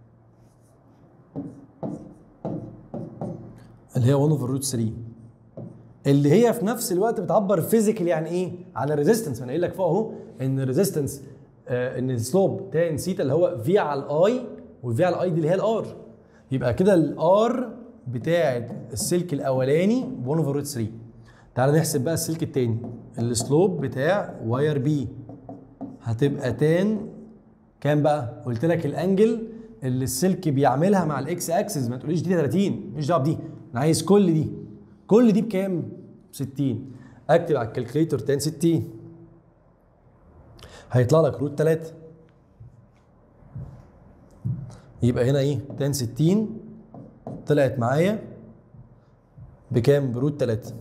S1: اللي هي 1 اوفر روت 3 اللي هي في نفس الوقت بتعبر فيزيكال يعني ايه على الريزيستنس انا قايل لك فوق اهو ان الريزيستنس آه ان السلوب تان سيتا اللي هو في على الاي والفي على الاي دي اللي هي الار يبقى كده الار بتاعت السلك الاولاني 1 اوفر روت 3 تعال نحسب بقى السلك التاني السلوب بتاع واير بي هتبقى تان كام بقى؟ قلت لك الانجل اللي السلك بيعملها مع الاكس اكسس ما تقوليش دي 30 مش دعوه بدي انا عايز كل دي كل دي بكام؟ 60 اكتب على الكالكليتور تان 60 هيطلع لك روت 3 يبقى هنا ايه؟ تان 60 طلعت معايا بكام؟ بروت 3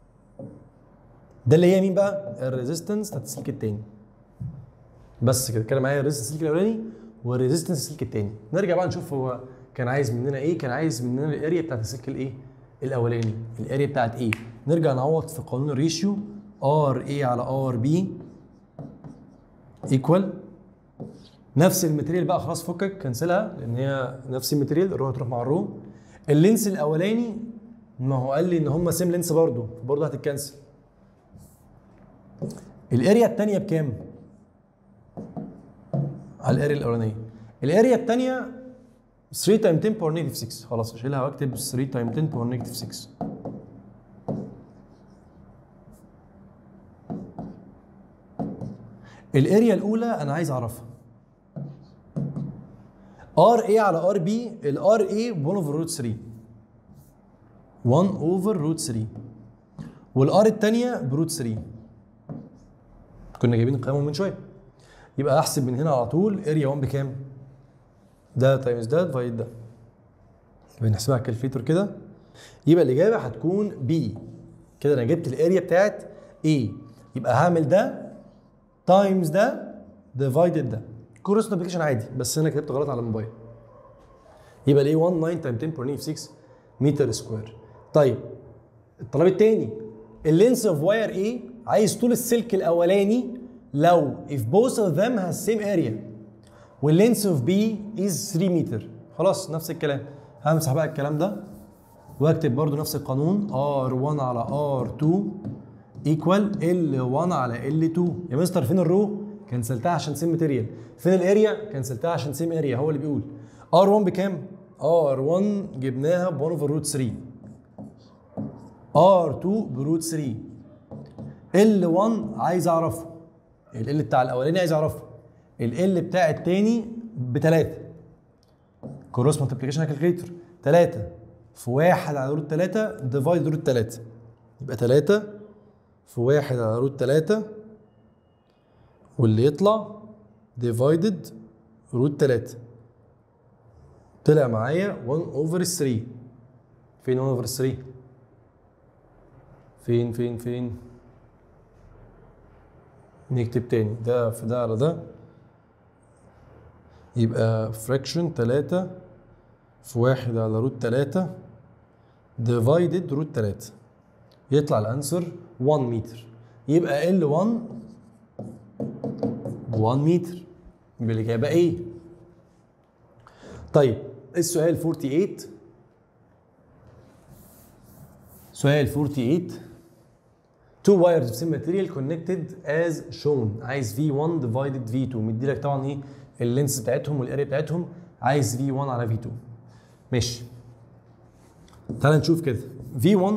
S1: ده اللي هي مين بقى؟ الريزيستنس بتاعت السلك التاني بس كده كده معايا الريزيستنس السلك الاولاني والريزيستنس السلك التاني نرجع بقى نشوف هو كان عايز مننا ايه كان عايز مننا الاريا بتاعت السلك الايه الاولاني الاريا بتاعت ايه نرجع نعوض في قانون الريشيو ار اي على ار بي ايكوال نفس الماتيريال بقى خلاص فكك كنسلها لان هي نفس الماتيريال الرو هتروح مع الرو اللينس الاولاني ما هو قال لي ان هم سيم لينس برضه برضه هتتكنسل الاريا الثانيه بكام على الاريا الاولانيه الاريا الثانيه 3 تايم 10 باور نيجاتيف 6 خلاص اشيلها واكتب 3 تايم 10 باور نيجاتيف 6 الاريا الاولى انا عايز اعرفها ار اي على ار بي الار اي 1 اوفر روت 3 1 اوفر روت 3 والار الثانيه بروت 3 كنا جايبين القيمه من شويه يبقى احسب من هنا على طول اريا 1 بكام؟ ده تايمز ده ديفايد ده يبقى نحسبها على الكالكليتور كده يبقى الاجابه هتكون بي كده انا جبت الاريا بتاعت اي يبقى هعمل ده تايمز ده ديفايدد ده كورس ابلكيشن عادي بس انا كتبت غلط على الموبايل يبقى الاي 1 9 تايم 10 بور 6 متر سكوير طيب الطلب الثاني اللينس اوف واير ايه عايز طول السلك الاولاني لو if both of them has same area واللينس اوف بي is 3 متر خلاص نفس الكلام همسح بقى الكلام ده واكتب برضو نفس القانون R1 على R2 equal L1 على L2 يا مستر فين الرو؟ كنسلتها عشان سيم ماتيريال فين الاريا؟ كنسلتها عشان سيم اريا هو اللي بيقول R1 بكام؟ R1 جبناها ب 1 اوفر روت 3 R2 بروت 3 L1 عايز اعرفه ال بتاع الاولاني عايز اعرفه ال بتاع الثاني بثلاثة كروس مالتيبليكيشن كالكليتور 3 في 1 على روت 3 ديفايد روت 3 يبقى 3 في 1 على روت 3 واللي يطلع ديفايدد روت 3 طلع معايا 1 اوفر 3 فين 1 اوفر 3 فين فين فين نكتب تاني ده في ده على ده يبقى فراكشن 3 في 1 على روت 3 ديفايدد روت 3 يطلع الانسر 1 متر يبقى ال 1 1 متر يبقى الاجابه ايه طيب السؤال 48 سؤال 48 two wires of same material connected as shown عايز V1 divided V2 مدي لك طبعا ايه اللينس بتاعتهم والاريا بتاعتهم عايز V1 على V2 ماشي تعال نشوف كده V1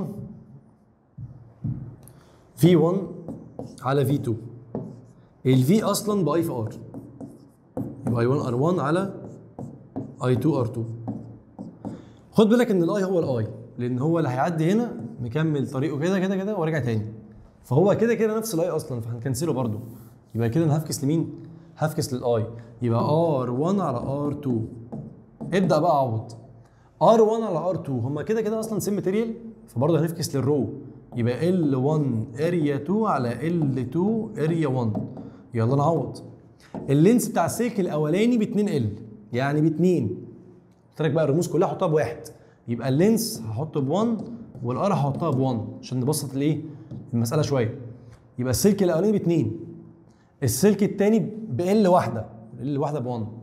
S1: V1 على V2 ال V اصلا باي في R يبقى I1 R1 على I2 R2 خد بالك ان الاي هو الاي لان هو اللي هيعدي هنا مكمل طريقه كده كده كده ورجع تاني فهو كده كده نفس الاي اصلا فهنكنسله برضو يبقى كده انا هفكس لمين؟ هفكس للاي يبقى R1 على R2 ابدا بقى عوض ار1 على ار2 هما كده كده اصلا سيم ماتيريال فبرضه هنفكس للرو يبقى ال1 اريا 2 على ال2 اريا 1 يلا نعوض اللينس بتاع السلك الاولاني ب 2 ال يعني ب 2 قلت لك بقى الرموز كلها حطها بواحد يبقى اللينس هحطه ب 1 والار هحطها ب 1 عشان نبسط الايه المساله شويه يبقى السلك الاولاني ب 2 السلك الثاني ب ال واحده ال واحده ب 1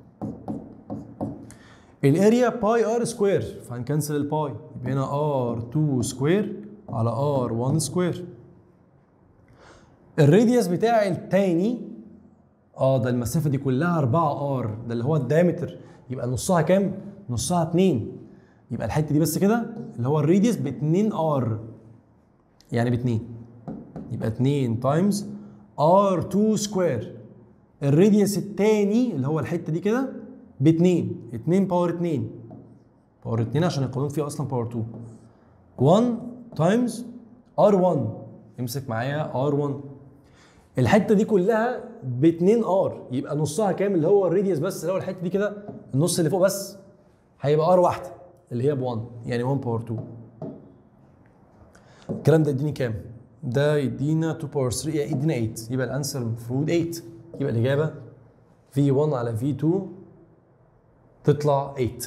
S1: الاريا باي ار سكوير فهنكنسل الباي يبقى هنا ار 2 سكوير على ار 1 سكوير الراديوس بتاع التاني اه ده المسافه دي كلها 4 ار ده اللي هو الدايمتر يبقى نصها كام؟ نصها 2 يبقى الحته دي بس كده اللي هو الراديوس ب 2 ار يعني ب 2 يبقى 2 تايمز ار 2 سكوير الراديوس الثاني اللي هو الحته دي كده ب 2 2 باور 2 باور 2 عشان القانون فيه اصلا باور 2 1 تايمز ار 1 امسك معايا ار 1 الحته دي كلها ب 2 ار يبقى نصها كام اللي هو الراديوس بس اللي هو الحته دي كده النص اللي فوق بس هيبقى ار واحده اللي هي ب 1 يعني 1 باور 2 الكلام ده يديني كام؟ ده يدينا 2 باور 3 يعني يدينا 8 يبقى الانسر المفروض 8 يبقى الاجابه V1 على V2 تطلع 8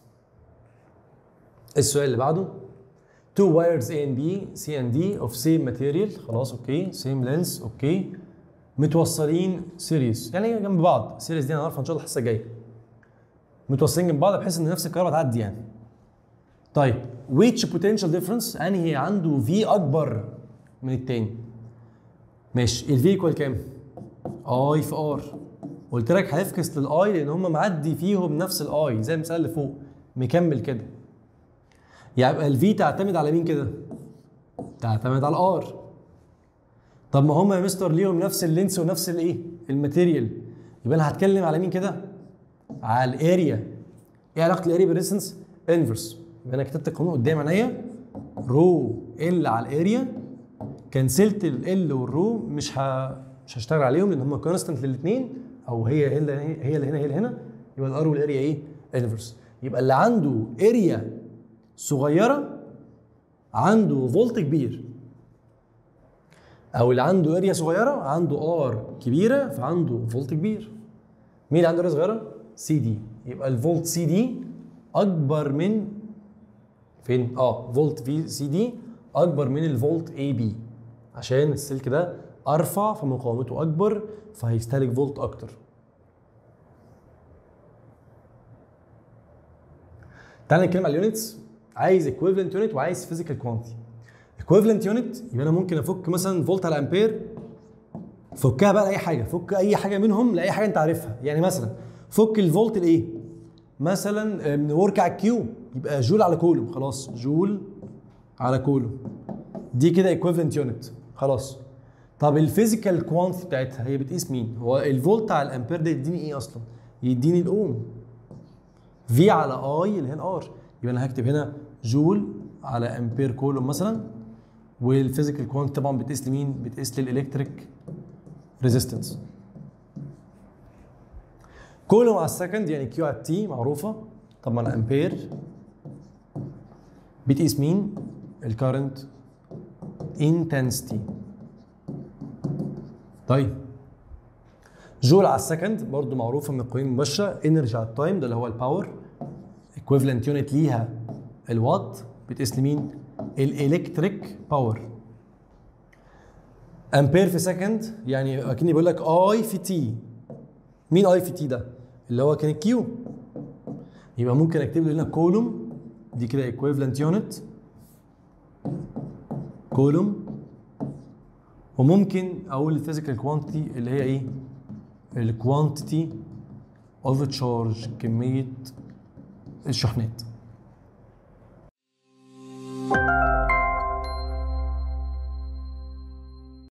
S1: السؤال اللي بعده two wires A and B C and D of same material خلاص اوكي same length اوكي متوصلين سيريز يعني جنب بعض سيريز دي هنعرفها ان شاء الله الحصه الجايه متوصلين جنب بعض بحيث ان نفس الكهرباء تعدي يعني طيب which potential difference انهي عنده V اكبر من التاني ماشي ال V ايكوال كام؟ I في R قلت لك هنفكس للاي لان هم معدي فيهم نفس الاي زي المثال اللي فوق مكمل كده يبقى الفي تعتمد على مين كده؟ تعتمد على الار طب ما هم يا مستر ليهم نفس اللينس ونفس الايه؟ الماتيريال يبقى انا هتكلم على مين كده؟ على الاريا ايه علاقه الاريا بالريسنس؟ انفرس يبقى انا كتبت القانون قدام عينيا رو ال على الاريا كنسلت ال والرو مش ه... مش هشتغل عليهم لان هم كونستنت للاثنين او هي هي اللي هي اللي هنا هي اللي هنا يبقى الار والاريا ايه؟ انفرس يبقى اللي عنده اريا صغيره عنده فولت كبير او اللي عنده اريا صغيره عنده ار كبيره فعنده فولت كبير مين اللي عنده اريا صغيره سي دي يبقى الفولت سي دي اكبر من فين اه فولت في سي دي اكبر من الفولت اي بي عشان السلك ده ارفع فمقاومته اكبر فهيستهلك فولت اكتر تعال نتكلم على اليونتس عايز ايكويفالنت يونت وعايز فيزيكال كوانتيتي ايكويفالنت يونت يبقى انا ممكن افك مثلا فولت على امبير فكها بقى لاي حاجه فك اي حاجه منهم لاي حاجه انت عارفها يعني مثلا فك الفولت لايه مثلا نورك على الكيو يبقى جول على كولوم خلاص جول على كولوم دي كده ايكويفالنت يونت خلاص طب الفيزيكال كوانتيتي بتاعتها هي بتقيس مين هو الفولت على الامبير ده يديني ايه اصلا يديني الاوم في على اي اللي هي الار يبقى انا هكتب هنا جول على امبير كولوم مثلا والفيزيكال كوانت طبعا بتقيس لمين؟ بتقيس للالكتريك ريزيستنس. كولوم على السكند يعني كيو على تي معروفه طبعا امبير بتقيس مين؟ الكارنت انتنسيتي. طيب جول على السكند برضو معروفه من القوانين المباشره انرجي على التايم ده اللي هو الباور ايكويفالنت يونت ليها الوات بتقيس لمين؟ الالكتريك باور امبير في سكند يعني اكني بقول لك اي في تي مين اي في تي ده؟ اللي هو كان الكيو يبقى ممكن اكتب له هنا كولوم دي كده ايكويفالنت يونت كولوم وممكن اقول الفيزيكال كوانتيتي اللي هي ايه؟ الكوانتيتي اوف تشارج كميه الشحنات